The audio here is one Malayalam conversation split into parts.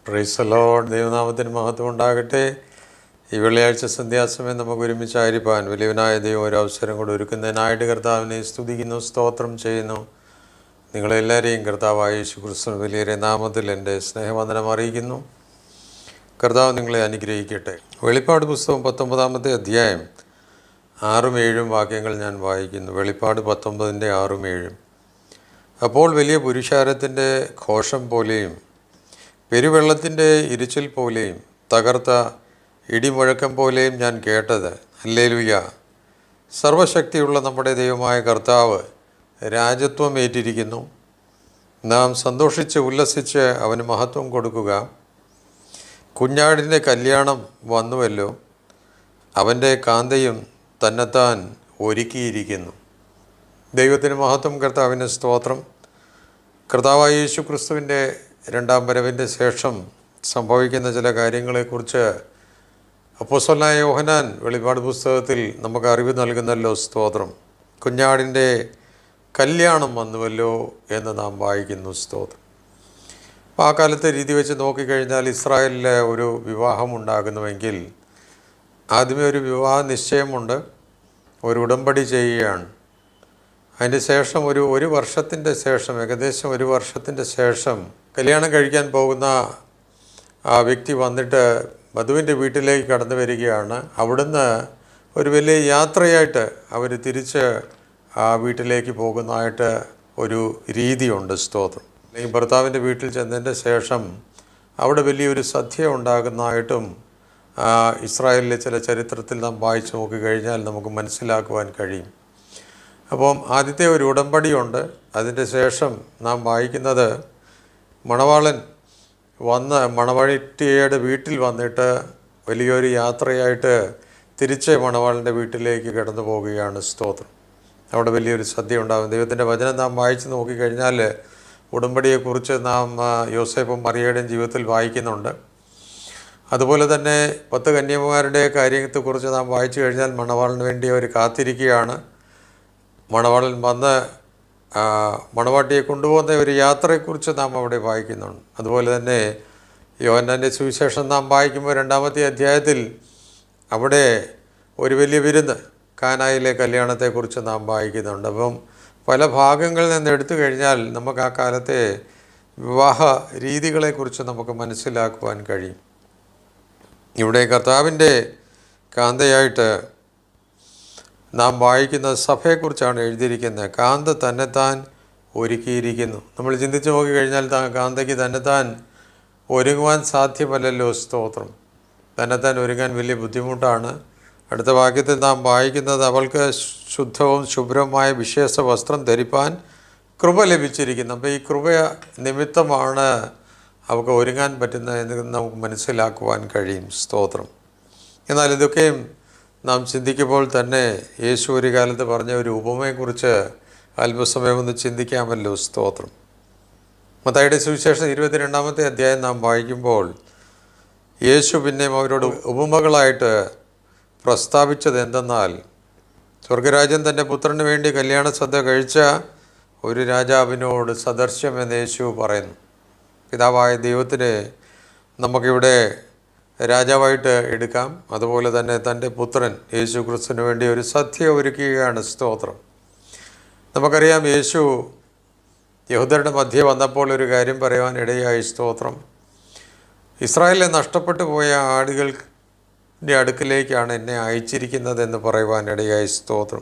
പ്രൈസലോഡ് ദൈവനാമത്തിന് മഹത്വം ഉണ്ടാകട്ടെ ഈ വെള്ളിയാഴ്ച സന്ധ്യാസമയം നമുക്ക് ഒരുമിച്ച് ആയിരിക്കാൻ വലിയവനായ ദൈവം ഒരു അവസരം കൂടെ ഒരുക്കുന്നതിനായിട്ട് കർത്താവിനെ സ്തുതിക്കുന്നു സ്തോത്രം ചെയ്യുന്നു നിങ്ങളെല്ലാവരെയും കർത്താവായ യേശു ക്രിസ്തു വലിയ നാമത്തിൽ എൻ്റെ സ്നേഹവന്ദനം അറിയിക്കുന്നു കർത്താവ് നിങ്ങളെ അനുഗ്രഹിക്കട്ടെ വെളിപ്പാട് പുസ്തകം പത്തൊമ്പതാമത്തെ അധ്യായം ആറും ഏഴും വാക്യങ്ങൾ ഞാൻ വായിക്കുന്നു വെളിപ്പാട് പത്തൊമ്പതിൻ്റെ ആറും ഏഴും അപ്പോൾ വലിയ പുരുഷാരത്തിൻ്റെ ഘോഷം പോലെയും പെരുവെള്ളത്തിൻ്റെ ഇരിച്ചിൽ പോലെയും തകർത്ത ഇടിമുഴക്കം പോലെയും ഞാൻ കേട്ടത് അല്ലേലുയ സർവശക്തിയുള്ള നമ്മുടെ ദൈവമായ കർത്താവ് രാജത്വം ഏറ്റിരിക്കുന്നു നാം സന്തോഷിച്ച് ഉല്ലസിച്ച് അവന് മഹത്വം കൊടുക്കുക കുഞ്ഞാടിൻ്റെ കല്യാണം വന്നുവല്ലോ അവൻ്റെ കാന്തയും തന്നെത്താൻ ഒരുക്കിയിരിക്കുന്നു ദൈവത്തിന് മഹത്വം കർത്താവിന് സ്തോത്രം കർത്താവായ യേശു ക്രിസ്തുവിൻ്റെ രണ്ടാം വരവിൻ്റെ ശേഷം സംഭവിക്കുന്ന ചില കാര്യങ്ങളെക്കുറിച്ച് അപ്പോസ്വലായ യോഹനാൻ വെളിപാട് പുസ്തകത്തിൽ നമുക്ക് അറിവ് നൽകുന്നല്ലോ സ്തോത്രം കുഞ്ഞാടിൻ്റെ കല്യാണം വന്നുവല്ലോ എന്ന് നാം വായിക്കുന്നു സ്തോത്രം അപ്പോൾ ആ കാലത്തെ രീതി വെച്ച് നോക്കിക്കഴിഞ്ഞാൽ ഇസ്രായേലിൽ ഒരു വിവാഹം ഉണ്ടാകുന്നുവെങ്കിൽ ആദ്യമേ ഒരു വിവാഹ നിശ്ചയമുണ്ട് ഒരു ഉടമ്പടി ചെയ്യുകയാണ് അതിന് ശേഷം ഒരു ഒരു വർഷത്തിൻ്റെ ശേഷം ഏകദേശം ഒരു വർഷത്തിൻ്റെ ശേഷം കല്യാണം കഴിക്കാൻ പോകുന്ന ആ വ്യക്തി വന്നിട്ട് വധുവിൻ്റെ വീട്ടിലേക്ക് കടന്നു വരികയാണ് അവിടുന്ന് ഒരു വലിയ യാത്രയായിട്ട് അവർ തിരിച്ച് ആ വീട്ടിലേക്ക് പോകുന്നതായിട്ട് ഒരു രീതിയുണ്ട് സ്തോത്രം അല്ലെങ്കിൽ ഭർത്താവിൻ്റെ വീട്ടിൽ ചെന്നതിൻ്റെ ശേഷം അവിടെ വലിയൊരു സദ്യ ഉണ്ടാകുന്നതായിട്ടും ആ, ഇസ്രായേലിലെ ചില ചരിത്രത്തിൽ നാം വായിച്ചു നോക്കിക്കഴിഞ്ഞാൽ നമുക്ക് മനസ്സിലാക്കുവാൻ കഴിയും അപ്പം ആദ്യത്തെ ഒരു ഉടമ്പടിയുണ്ട് അതിൻ്റെ ശേഷം നാം വായിക്കുന്നത് മണവാളൻ വന്ന് മണവാട്ടിയുടെ വീട്ടിൽ വന്നിട്ട് വലിയൊരു യാത്രയായിട്ട് തിരിച്ച് മണവാളൻ്റെ വീട്ടിലേക്ക് കടന്നു പോവുകയാണ് സ്തോത്രം അവിടെ വലിയൊരു സദ്യ ഉണ്ടാകും ദൈവത്തിൻ്റെ വചനം നാം വായിച്ച് നോക്കിക്കഴിഞ്ഞാൽ ഉടമ്പടിയെക്കുറിച്ച് നാം ആ, യോസേപ്പും മറിയയുടെയും ജീവിതത്തിൽ വായിക്കുന്നുണ്ട് അതുപോലെ തന്നെ പത്ത് കന്യാകുമാരുടെ കാര്യത്തെക്കുറിച്ച് നാം വായിച്ചു കഴിഞ്ഞാൽ മണവാളിന് വേണ്ടി അവർ കാത്തിരിക്കുകയാണ് മണവാളൻ വന്ന് ആ, മണവാട്ടിയെ കൊണ്ടുപോകുന്ന ഒരു യാത്രയെക്കുറിച്ച് നാം അവിടെ വായിക്കുന്നുണ്ട് അതുപോലെ തന്നെ യോഹന്നാൻ്റെ സുവിശേഷം നാം വായിക്കുമ്പോൾ രണ്ടാമത്തെ അധ്യായത്തിൽ അവിടെ ഒരു വലിയ വിരുന്ന് കാനായിലെ കല്യാണത്തെക്കുറിച്ച് നാം വായിക്കുന്നുണ്ട് അപ്പം പല ഭാഗങ്ങളിൽ നിന്ന് എടുത്തു കഴിഞ്ഞാൽ നമുക്ക് ആ കാലത്തെ വിവാഹ രീതികളെക്കുറിച്ച് നമുക്ക് മനസ്സിലാക്കുവാൻ കഴിയും ഇവിടെ കർത്താവിൻ്റെ കാന്തയായിട്ട് നാം വായിക്കുന്ന സഭയെക്കുറിച്ചാണ് എഴുതിയിരിക്കുന്നത് കാന്ത തന്നെത്താൻ ഒരുക്കിയിരിക്കുന്നു നമ്മൾ ചിന്തിച്ച് നോക്കിക്കഴിഞ്ഞാൽ താ കാന്തയ്ക്ക് തന്നെത്താൻ ഒരുങ്ങുവാൻ സാധ്യമല്ലല്ലോ സ്തോത്രം തന്നെത്താൻ ഒരുങ്ങാൻ വലിയ ബുദ്ധിമുട്ടാണ് അടുത്ത വാക്യത്തിൽ നാം വായിക്കുന്നത് അവൾക്ക് ശുദ്ധവും ശുഭ്രവുമായ വിശേഷ വസ്ത്രം ധരിപ്പാൻ കൃപ ലഭിച്ചിരിക്കുന്നു അപ്പോൾ ഈ കൃപ നിമിത്തമാണ് അവൾക്ക് ഒരുങ്ങാൻ പറ്റുന്നതെന്ന് നമുക്ക് മനസ്സിലാക്കുവാൻ കഴിയും സ്തോത്രം എന്നാൽ ഇതൊക്കെയും നാം ചിന്തിക്കുമ്പോൾ തന്നെ യേശു ഒരു കാലത്ത് പറഞ്ഞ ഒരു ഉപമയെക്കുറിച്ച് അല്പസമയം ഒന്ന് ചിന്തിക്കാമല്ലോ സ്തോത്രം മത്തായിയുടെ സുവിശേഷം ഇരുപത്തിരണ്ടാമത്തെ അധ്യായം നാം വായിക്കുമ്പോൾ യേശു പിന്നെയും അവരോട് ഉപമകളായിട്ട് പ്രസ്താവിച്ചത് എന്തെന്നാൽ സ്വർഗരാജ്യം തൻ്റെ പുത്രന് വേണ്ടി കല്യാണ സദ്യ കഴിച്ച ഒരു രാജാവിനോട് സദർശ്യം എന്ന് യേശു പറയുന്നു പിതാവായ ദൈവത്തിന് നമുക്കിവിടെ രാജാവായിട്ട് എടുക്കാം അതുപോലെ തന്നെ തൻ്റെ പുത്രൻ യേശു ക്രിസ്തുവിന് വേണ്ടി ഒരു സദ്യ ഒരുക്കുകയാണ് സ്തോത്രം നമുക്കറിയാം യേശു യഹൂദരുടെ മധ്യേ വന്നപ്പോൾ ഒരു കാര്യം പറയുവാൻ ഇടയായി സ്തോത്രം ഇസ്രായേലിലെ നഷ്ടപ്പെട്ടു പോയ ആടുകളുടെ അടുക്കിലേക്കാണ് എന്നെ അയച്ചിരിക്കുന്നത് എന്ന് പറയുവാൻ ഇടയായി സ്തോത്രം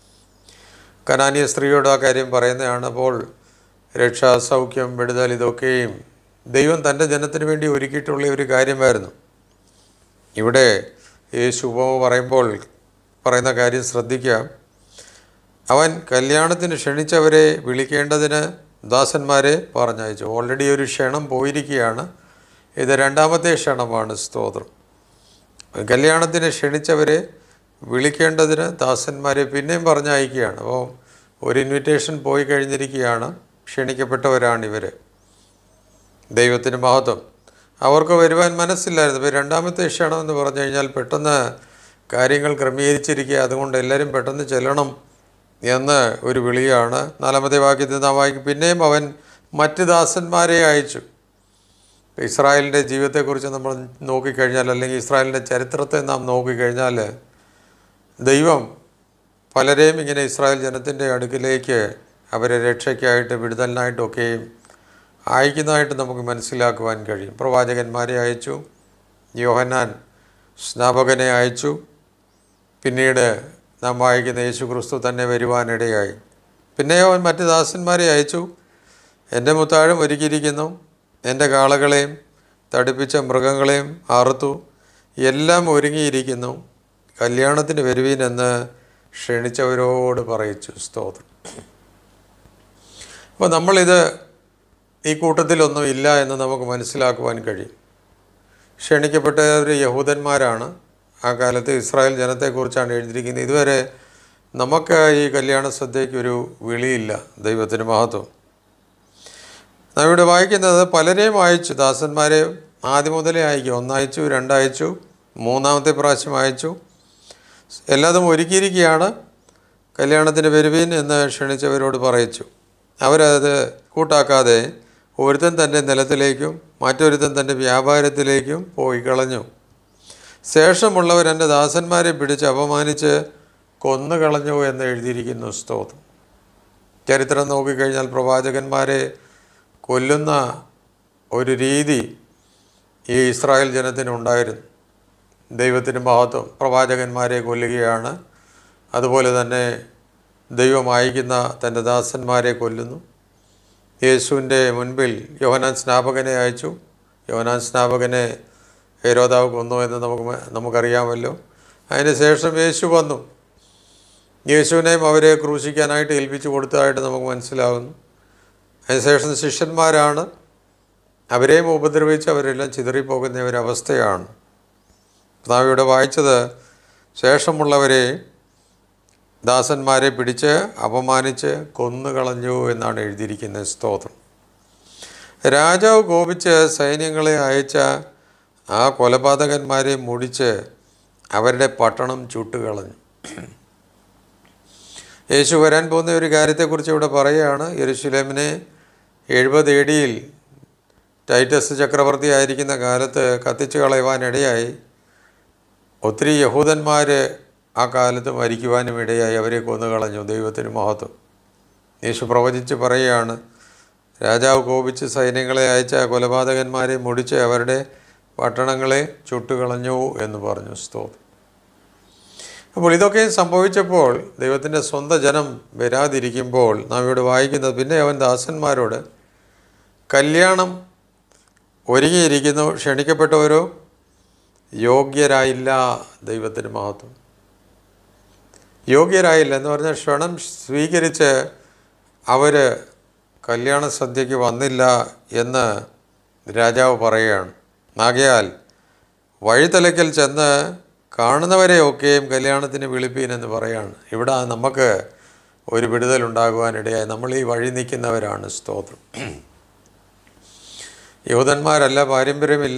കനാനിയ സ്ത്രീയോട് ആ കാര്യം പറയുന്നതാണ് അപ്പോൾ രക്ഷാ സൗഖ്യം വിടുതൽ ഇതൊക്കെയും ദൈവം തൻ്റെ ജനത്തിന് വേണ്ടി ഒരുക്കിയിട്ടുള്ള ഒരു കാര്യമായിരുന്നു ഇവിടെ യേശു ഉപമ പറയുമ്പോൾ പറയുന്ന കാര്യം ശ്രദ്ധിക്കുക അവൻ കല്യാണത്തിന് ക്ഷണിച്ചവരെ വിളിക്കേണ്ടതിന് ദാസന്മാരെ പറഞ്ഞയച്ചു ഓൾറെഡി ഒരു ക്ഷണം പോയിരിക്കുകയാണ് ഇത് രണ്ടാമത്തെ ക്ഷണമാണ് സ്തോത്രം കല്യാണത്തിന് ക്ഷണിച്ചവരെ വിളിക്കേണ്ടതിന് ദാസന്മാരെ പിന്നെയും പറഞ്ഞയക്കുകയാണ് അപ്പോൾ ഒരു ഇൻവിറ്റേഷൻ പോയി കഴിഞ്ഞിരിക്കുകയാണ് ക്ഷണിക്കപ്പെട്ടവരാണ് ഇവർ ദൈവത്തിന് മഹത്വം അവർക്ക് വരുവാൻ മനസ്സില്ലായിരുന്നു ഇപ്പോൾ രണ്ടാമത്തെ ക്ഷണം എന്ന് പറഞ്ഞു കഴിഞ്ഞാൽ പെട്ടെന്ന് കാര്യങ്ങൾ ക്രമീകരിച്ചിരിക്കുക അതുകൊണ്ട് എല്ലാവരും പെട്ടെന്ന് ചെല്ലണം എന്ന് ഒരു വിളിയാണ് നാലാമത്തെ വാക്യത്തിൽ നാം വായിക്കും പിന്നെയും അവൻ മറ്റ് ദാസന്മാരെ അയച്ചു ഇസ്രായേലിൻ്റെ ജീവിതത്തെക്കുറിച്ച് നമ്മൾ നോക്കിക്കഴിഞ്ഞാൽ അല്ലെങ്കിൽ ഇസ്രായേലിൻ്റെ ചരിത്രത്തെ നാം നോക്കിക്കഴിഞ്ഞാൽ ദൈവം പലരെയും ഇങ്ങനെ ഇസ്രായേൽ ജനത്തിൻ്റെ അടുക്കിലേക്ക് അവരെ രക്ഷയ്ക്കായിട്ട് വിടുതലിനായിട്ടൊക്കെയും അയക്കുന്നതായിട്ട് നമുക്ക് മനസ്സിലാക്കുവാൻ കഴിയും പ്രവാചകന്മാരെ അയച്ചു യോഹന്നാൻ സ്നാപകനെ അയച്ചു പിന്നീട് നാം വായിക്കുന്ന യേശു ക്രിസ്തു തന്നെ വരുവാനിടയായി പിന്നെ അവൻ മറ്റ് ദാസന്മാരെ അയച്ചു എൻ്റെ മുത്താഴം ഒരുക്കിയിരിക്കുന്നു എൻ്റെ കാളകളെയും തടിപ്പിച്ച മൃഗങ്ങളെയും അറുത്തു എല്ലാം ഒരുങ്ങിയിരിക്കുന്നു കല്യാണത്തിന് വരുവീനെന്ന് ക്ഷണിച്ചവരോട് പറയിച്ചു സ്തോത്രം അപ്പോൾ നമ്മളിത് ഈ കൂട്ടത്തിലൊന്നും ഇല്ല എന്ന് നമുക്ക് മനസ്സിലാക്കുവാൻ കഴിയും ക്ഷണിക്കപ്പെട്ടവർ യഹൂദന്മാരാണ് ആ കാലത്ത് ഇസ്രായേൽ ജനത്തെക്കുറിച്ചാണ് എഴുതിയിരിക്കുന്നത് ഇതുവരെ നമുക്ക് ഈ കല്യാണ സദ്യയ്ക്കൊരു വിളിയില്ല ദൈവത്തിന് മഹത്വം നാം ഇവിടെ വായിക്കുന്നത് പലരെയും അയച്ചു ദാസന്മാരെ ആദ്യം മുതലേ അയക്കും ഒന്നയച്ചു രണ്ടയച്ചു മൂന്നാമത്തെ പ്രാവശ്യം അയച്ചു എല്ലാതും ഒരുക്കിയിരിക്കുകയാണ് കല്യാണത്തിന് വരുവീൻ എന്ന് ക്ഷണിച്ചവരോട് പറയിച്ചു അവരത് കൂട്ടാക്കാതെ ഒരുത്തൻ തൻ്റെ നിലത്തിലേക്കും മറ്റൊരുത്തൻ തൻ്റെ വ്യാപാരത്തിലേക്കും പോയി കളഞ്ഞു ശേഷമുള്ളവർ എൻ്റെ ദാസന്മാരെ പിടിച്ച് അപമാനിച്ച് കൊന്നുകളഞ്ഞു എന്ന് എഴുതിയിരിക്കുന്നു സ്തോത്രം ചരിത്രം നോക്കിക്കഴിഞ്ഞാൽ പ്രവാചകന്മാരെ കൊല്ലുന്ന ഒരു രീതി ഈ ഇസ്രായേൽ ജനത്തിനുണ്ടായിരുന്നു ദൈവത്തിന് മഹത്വം പ്രവാചകന്മാരെ കൊല്ലുകയാണ് അതുപോലെ തന്നെ ദൈവം അയക്കുന്ന തൻ്റെ ദാസന്മാരെ കൊല്ലുന്നു യേശുവിൻ്റെ മുൻപിൽ യോഹനാൻ സ്നാപകനെ അയച്ചു യോഹനാൻ സ്നാപകനെ ഹേരോദാവ് കൊന്നു എന്ന് നമുക്ക് മ- നമുക്കറിയാമല്ലോ അതിന് ശേഷം യേശു വന്നു യേശുവിനെയും അവരെ ക്രൂശിക്കാനായിട്ട് ഏൽപ്പിച്ചു കൊടുത്തതായിട്ട് നമുക്ക് മനസ്സിലാകുന്നു അതിനുശേഷം ശിഷ്യന്മാരാണ് അവരെയും ഉപദ്രവിച്ച് അവരെല്ലാം ചിതറിപ്പോകുന്ന ഒരവസ്ഥയാണ് നാം ഇവിടെ വായിച്ചത് ശേഷമുള്ളവരെ ദാസന്മാരെ പിടിച്ച് അപമാനിച്ച് കൊന്നുകളഞ്ഞു എന്നാണ് എഴുതിയിരിക്കുന്നത് സ്തോത്രം രാജാവ് കോപിച്ച് സൈന്യങ്ങളെ അയച്ച ആ കൊലപാതകന്മാരെ മുടിച്ച് അവരുടെ പട്ടണം ചുട്ടുകളഞ്ഞു യേശു വരാൻ പോകുന്ന ഒരു കാര്യത്തെക്കുറിച്ച് ഇവിടെ പറയുകയാണ് യെരുശലേമിനെ എഴുപത് എ ഡിയിൽ ടൈറ്റസ് ചക്രവർത്തി ആയിരിക്കുന്ന കാലത്ത് കത്തിച്ചു കളയുവാനിടയായി ഒത്തിരി യഹൂദന്മാർ ആ കാലത്ത് മരിക്കുവാനും ഇടയായി അവരെ കൊന്നുകളഞ്ഞു ദൈവത്തിന് മഹത്വം യേശു പ്രവചിച്ച് പറയുകയാണ് രാജാവ് കോപിച്ച് സൈന്യങ്ങളെ അയച്ച കൊലപാതകന്മാരെ മുടിച്ച് അവരുടെ പട്ടണങ്ങളെ ചുട്ടുകളഞ്ഞു എന്ന് പറഞ്ഞു സ്തോത്രം അപ്പോൾ ഇതൊക്കെ സംഭവിച്ചപ്പോൾ ദൈവത്തിൻ്റെ സ്വന്തം ജനം വരാതിരിക്കുമ്പോൾ നാം ഇവിടെ വായിക്കുന്നത് പിന്നെ അവൻ ദാസന്മാരോട് കല്യാണം ഒരുങ്ങിയിരിക്കുന്നു ക്ഷണിക്കപ്പെട്ടവരോ യോഗ്യരായില്ല ദൈവത്തിന് മഹത്വം യോഗ്യരായില്ല എന്ന് പറഞ്ഞാൽ ക്ഷണം സ്വീകരിച്ച് അവർ കല്യാണ സദ്യയ്ക്ക് വന്നില്ല എന്ന് രാജാവ് പറയുകയാണ് ആകയാൽ വഴിത്തലയ്ക്കൽ ചെന്ന് കാണുന്നവരെയൊക്കെയും കല്യാണത്തിന് വിളിപ്പീൻ എന്ന് പറയാണ് ഇവിടെ നമുക്ക് ഒരു വിടുതലുണ്ടാകുവാനിടയായി നമ്മൾ ഈ വഴി നിൽക്കുന്നവരാണ് സ്തോത്രം യഹൂദന്മാരല്ല പാരമ്പര്യമില്ല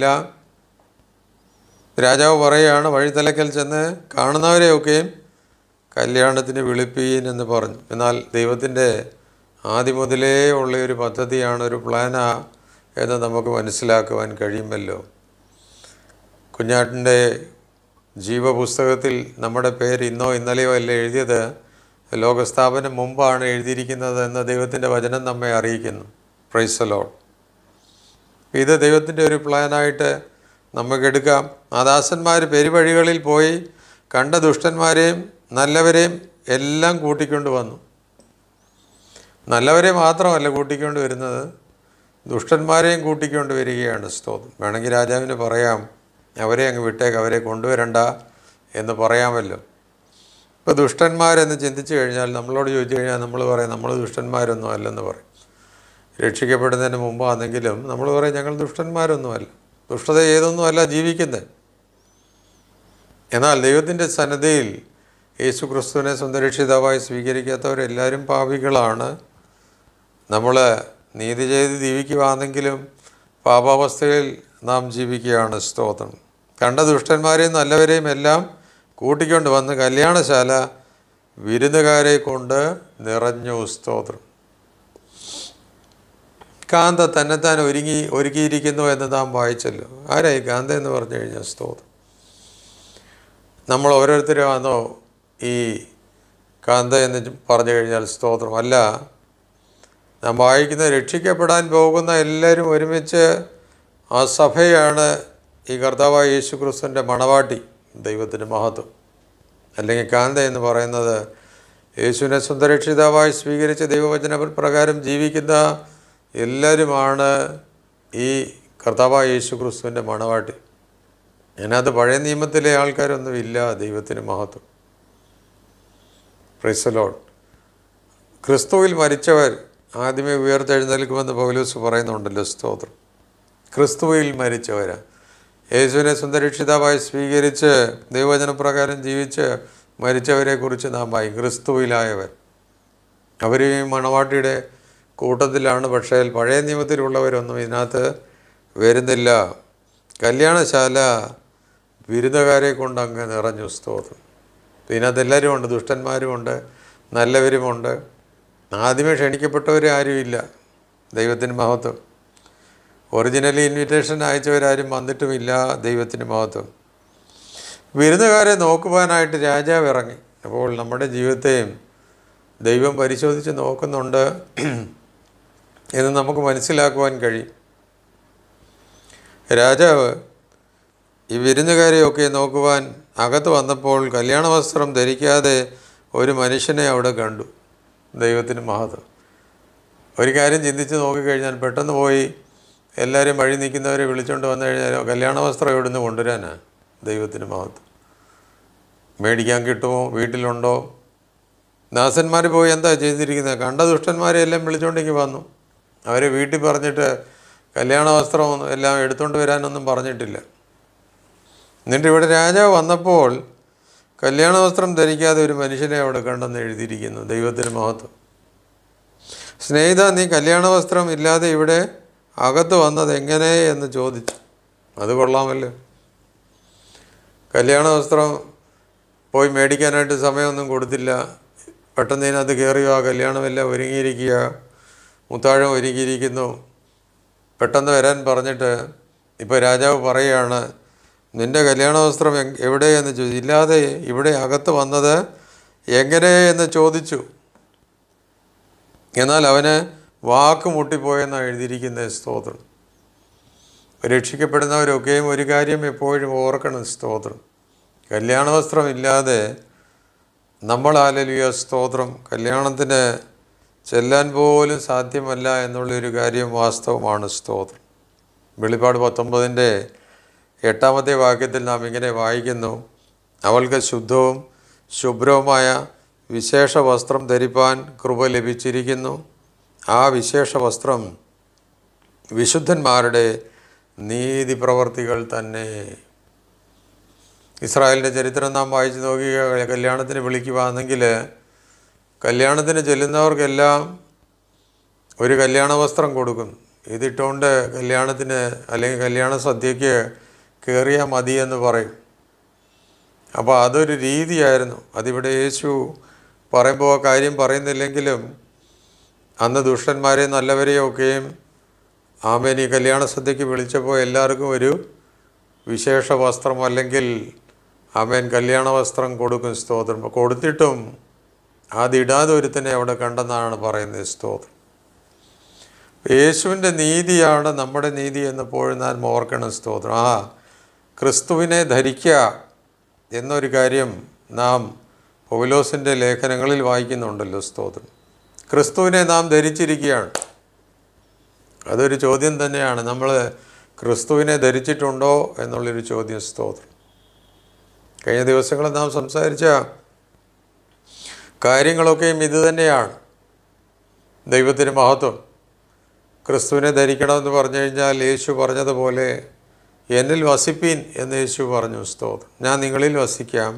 രാജാവ് പറയുകയാണ് വഴിത്തലക്കൽ ചെന്ന് കാണുന്നവരെയൊക്കെയും കല്യാണത്തിന് വിളിപ്പീൻ എന്ന് പറഞ്ഞു എന്നാൽ ദൈവത്തിൻ്റെ ആദ്യം മുതലേ ഉള്ള ഒരു പദ്ധതിയാണ് ഒരു പ്ലാനാ എന്ന് നമുക്ക് മനസ്സിലാക്കുവാൻ കഴിയുമല്ലോ കുഞ്ഞാട്ടിൻ്റെ ജീവപുസ്തകത്തിൽ നമ്മുടെ പേര് ഇന്നോ ഇന്നലെയോ അല്ല എഴുതിയത് ലോകസ്ഥാപനം മുമ്പാണ് എഴുതിയിരിക്കുന്നത് എന്ന് ദൈവത്തിൻ്റെ വചനം നമ്മെ അറിയിക്കുന്നു പ്രൈസലോൺ ഇത് ദൈവത്തിൻ്റെ ഒരു പ്ലാനായിട്ട് നമുക്കെടുക്കാം ആ ദാസന്മാർ പെരുവഴികളിൽ പോയി കണ്ട ദുഷ്ടന്മാരെയും നല്ലവരെയും എല്ലാം കൂട്ടിക്കൊണ്ട് വന്നു നല്ലവരെ മാത്രമല്ല കൂട്ടിക്കൊണ്ട് വരുന്നത് ദുഷ്ടന്മാരെയും കൂട്ടിക്കൊണ്ട് വരികയാണ് സ്തോത്രം വേണമെങ്കിൽ രാജാവിന് പറയാം അവരെ അങ്ങ് വിട്ടേക്ക് അവരെ കൊണ്ടുവരണ്ട എന്ന് പറയാമല്ലോ ഇപ്പോൾ ദുഷ്ടന്മാരെന്ന് ചിന്തിച്ചു കഴിഞ്ഞാൽ നമ്മളോട് ചോദിച്ചു കഴിഞ്ഞാൽ നമ്മൾ പറയും നമ്മൾ ദുഷ്ടന്മാരൊന്നും അല്ലെന്ന് പറയും രക്ഷിക്കപ്പെടുന്നതിന് മുമ്പാണെങ്കിലും നമ്മൾ പറയും ഞങ്ങൾ ദുഷ്ടന്മാരൊന്നുമല്ല ദുഷ്ടത ഏതൊന്നുമല്ല ജീവിക്കുന്നത് എന്നാൽ ദൈവത്തിൻ്റെ സന്നദ്ധയിൽ യേശു ക്രിസ്തുവിനെ സ്വന്തം രക്ഷിതാവായി സ്വീകരിക്കാത്തവരെല്ലാവരും പാപികളാണ് നമ്മൾ നീതി ചെയ്ത് ജീവിക്കുകയാണെങ്കിലും പാപാവസ്ഥയിൽ നാം ജീവിക്കുകയാണ് സ്തോത്രം കണ്ട ദുഷ്ടന്മാരെയും നല്ലവരെയും എല്ലാം കൂട്ടിക്കൊണ്ട് വന്ന് കല്യാണശാല വിരുന്നുകാരെ കൊണ്ട് നിറഞ്ഞു സ്തോത്രം കാന്ത തന്നെത്താൻ ഒരുങ്ങി ഒരുക്കിയിരിക്കുന്നു എന്ന് നാം വായിച്ചല്ലോ ആരായി കാന്ത എന്ന് പറഞ്ഞു കഴിഞ്ഞാൽ സ്തോത്രം നമ്മൾ ഓരോരുത്തരുമാണോ ഈ കാന്ത എന്ന് പറഞ്ഞു കഴിഞ്ഞാൽ സ്തോത്രം അല്ല നാം വായിക്കുന്ന രക്ഷിക്കപ്പെടാൻ പോകുന്ന എല്ലാവരും ഒരുമിച്ച് ആ സഭയാണ് ഈ കർത്താവായ യേശു ക്രിസ്തുവിൻ്റെ മണവാട്ടി ദൈവത്തിൻ്റെ മഹത്വം അല്ലെങ്കിൽ കാന്ത എന്ന് പറയുന്നത് യേശുവിനെ സുന്ദരക്ഷിതാവായി സ്വീകരിച്ച് ദൈവവചന പ്രകാരം ജീവിക്കുന്ന എല്ലാവരുമാണ് ഈ കർത്താവായ യേശു ക്രിസ്തുവിൻ്റെ മണവാട്ടി അതിനകത്ത് പഴയ നിയമത്തിലെ ആൾക്കാരൊന്നും ഇല്ല ദൈവത്തിന് മഹത്വം പ്രൈസലോഡ് ക്രിസ്തുവിൽ മരിച്ചവർ ആദ്യമേ ഉയർത്തെഴുന്നേൽക്കുമെന്ന് പൗലോസ് പറയുന്നുണ്ടല്ലോ സ്തോത്രം ക്രിസ്തുവിൽ മരിച്ചവരാ യേശുവിനെ സുന്ദരക്ഷിതാവായി സ്വീകരിച്ച് ദൈവവചനപ്രകാരം ജീവിച്ച് മരിച്ചവരെക്കുറിച്ച് നാം വായി ക്രിസ്തുവിലായവർ അവർ ഈ മണവാട്ടിയുടെ കൂട്ടത്തിലാണ് പക്ഷേ പഴയ നിയമത്തിലുള്ളവരൊന്നും ഇതിനകത്ത് വരുന്നില്ല കല്യാണശാല ബിരുദകാരെ കൊണ്ട് അങ്ങ് നിറഞ്ഞു സ്തോത്രം ഇതിനകത്ത് എല്ലാവരും ഉണ്ട് ദുഷ്ടന്മാരുമുണ്ട് നല്ലവരുമുണ്ട് ആദ്യമേ ക്ഷണിക്കപ്പെട്ടവർ ആരുമില്ല ദൈവത്തിന് മഹത്വം ഒറിജിനലി ഇൻവിറ്റേഷൻ അയച്ചവരാരും വന്നിട്ടുമില്ല ദൈവത്തിന് മഹത്വം വിരുന്നുകാരെ നോക്കുവാനായിട്ട് രാജാവ് ഇറങ്ങി അപ്പോൾ നമ്മുടെ ജീവിതത്തെയും ദൈവം പരിശോധിച്ച് നോക്കുന്നുണ്ട് എന്ന് നമുക്ക് മനസ്സിലാക്കുവാൻ കഴിയും രാജാവ് ഈ വിരുന്നുകാരെയൊക്കെ നോക്കുവാൻ അകത്ത് വന്നപ്പോൾ കല്യാണ വസ്ത്രം ധരിക്കാതെ ഒരു മനുഷ്യനെ അവിടെ കണ്ടു ദൈവത്തിന് മഹത്വം ഒരു കാര്യം ചിന്തിച്ച് നോക്കിക്കഴിഞ്ഞാൽ പെട്ടെന്ന് പോയി എല്ലാവരും വഴി നിൽക്കുന്നവരെ വിളിച്ചുകൊണ്ട് വന്നു കഴിഞ്ഞാൽ കല്യാണ വസ്ത്രം എവിടുന്ന് കൊണ്ടുവരാനാണ് ദൈവത്തിന് മഹത്വം മേടിക്കാൻ കിട്ടുമോ വീട്ടിലുണ്ടോ ദാസന്മാർ പോയി എന്താ ചെയ്തിരിക്കുന്നത് കണ്ട ദുഷ്ടന്മാരെ എല്ലാം വിളിച്ചുകൊണ്ടെങ്കിൽ വന്നു അവരെ വീട്ടിൽ പറഞ്ഞിട്ട് കല്യാണ വസ്ത്രം എല്ലാം എടുത്തുകൊണ്ട് വരാനൊന്നും പറഞ്ഞിട്ടില്ല എന്നിട്ട് ഇവിടെ രാജാവ് വന്നപ്പോൾ കല്യാണ വസ്ത്രം ധരിക്കാതെ ഒരു മനുഷ്യനെ അവിടെ കണ്ടെന്ന് എഴുതിയിരിക്കുന്നു ദൈവത്തിന് മഹത്വം സ്നേഹിത നീ കല്യാണ വസ്ത്രം ഇല്ലാതെ ഇവിടെ അകത്ത് വന്നത് എങ്ങനെ എന്ന് ചോദിച്ചു അത് കൊള്ളാമല്ലോ കല്യാണ വസ്ത്രം പോയി മേടിക്കാനായിട്ട് സമയമൊന്നും കൊടുത്തില്ല പെട്ടെന്ന് ഇതിനകത്ത് കയറിയോ ആ കല്യാണമെല്ലാം ഒരുങ്ങിയിരിക്കുക മുത്താഴം ഒരുങ്ങിയിരിക്കുന്നു പെട്ടെന്ന് വരാൻ പറഞ്ഞിട്ട് ഇപ്പോൾ രാജാവ് പറയുകയാണ് നിൻ്റെ കല്യാണ വസ്ത്രം എങ്- എവിടെയെന്ന് ചോദിച്ചു ഇല്ലാതെ ഇവിടെ അകത്ത് വന്നത് എങ്ങനെ എന്ന് ചോദിച്ചു എന്നാൽ അവന് വാക്ക് മുട്ടിപ്പോയെന്നാണ് എഴുതിയിരിക്കുന്നത് സ്തോത്രം രക്ഷിക്കപ്പെടുന്നവരൊക്കെയും ഒരു കാര്യം എപ്പോഴും ഓർക്കണം സ്തോത്രം കല്യാണ വസ്ത്രം ഇല്ലാതെ നമ്മൾ ആലലിയ സ്തോത്രം കല്യാണത്തിന് ചെല്ലാൻ പോലും സാധ്യമല്ല എന്നുള്ളൊരു കാര്യം വാസ്തവമാണ് സ്തോത്രം വെളിപ്പാട് പത്തൊമ്പതിൻ്റെ എട്ടാമത്തെ വാക്യത്തിൽ നാം ഇങ്ങനെ വായിക്കുന്നു അവൾക്ക് ശുദ്ധവും ശുഭ്രവുമായ വിശേഷ വസ്ത്രം ധരിപ്പാൻ കൃപ ലഭിച്ചിരിക്കുന്നു ആ വിശേഷ വസ്ത്രം വിശുദ്ധന്മാരുടെ നീതി പ്രവർത്തികൾ തന്നെ ഇസ്രായേലിൻ്റെ ചരിത്രം നാം വായിച്ചു നോക്കി കല്യാണത്തിന് വിളിക്കുവാണെങ്കിൽ കല്യാണത്തിന് ചെല്ലുന്നവർക്കെല്ലാം ഒരു കല്യാണ വസ്ത്രം കൊടുക്കും ഇതിട്ടുകൊണ്ട് കല്യാണത്തിന് അല്ലെങ്കിൽ കല്യാണ സദ്യക്ക് കയറിയാൽ മതി എന്ന് പറയും അപ്പോൾ അതൊരു രീതിയായിരുന്നു അതിവിടെ യേശു പറയുമ്പോൾ ആ കാര്യം പറയുന്നില്ലെങ്കിലും അന്ന് ദുഷ്ടന്മാരെ നല്ലവരെയൊക്കെയും ആമേൻ ഈ കല്യാണ സദ്യക്ക് വിളിച്ചപ്പോൾ എല്ലാവർക്കും ഒരു വിശേഷ വസ്ത്രം അല്ലെങ്കിൽ ആമേൻ കല്യാണ വസ്ത്രം കൊടുക്കും സ്തോത്രം അപ്പോൾ കൊടുത്തിട്ടും അതിടാതെ ഒരുത്തനെ അവിടെ കണ്ടെന്നാണ് പറയുന്നത് സ്തോത്രം യേശുവിൻ്റെ നീതിയാണ് നമ്മുടെ നീതി എന്നപ്പോഴും നാം ഓർക്കണം സ്തോത്രം ആ ക്രിസ്തുവിനെ ധരിക്കുക എന്നൊരു കാര്യം നാം പൗലോസിൻ്റെ ലേഖനങ്ങളിൽ വായിക്കുന്നുണ്ടല്ലോ സ്തോത്രം ക്രിസ്തുവിനെ നാം ധരിച്ചിരിക്കുകയാണ് അതൊരു ചോദ്യം തന്നെയാണ് നമ്മൾ ക്രിസ്തുവിനെ ധരിച്ചിട്ടുണ്ടോ എന്നുള്ളൊരു ചോദ്യം സ്തോത്രം കഴിഞ്ഞ ദിവസങ്ങളിൽ നാം സംസാരിച്ച കാര്യങ്ങളൊക്കെയും ഇത് തന്നെയാണ് ദൈവത്തിന് മഹത്വം ക്രിസ്തുവിനെ ധരിക്കണമെന്ന് പറഞ്ഞു കഴിഞ്ഞാൽ യേശു പറഞ്ഞതുപോലെ എന്നിൽ വസിപ്പീൻ എന്ന് യേശു പറഞ്ഞു സ്തോത്രം ഞാൻ നിങ്ങളിൽ വസിക്കാം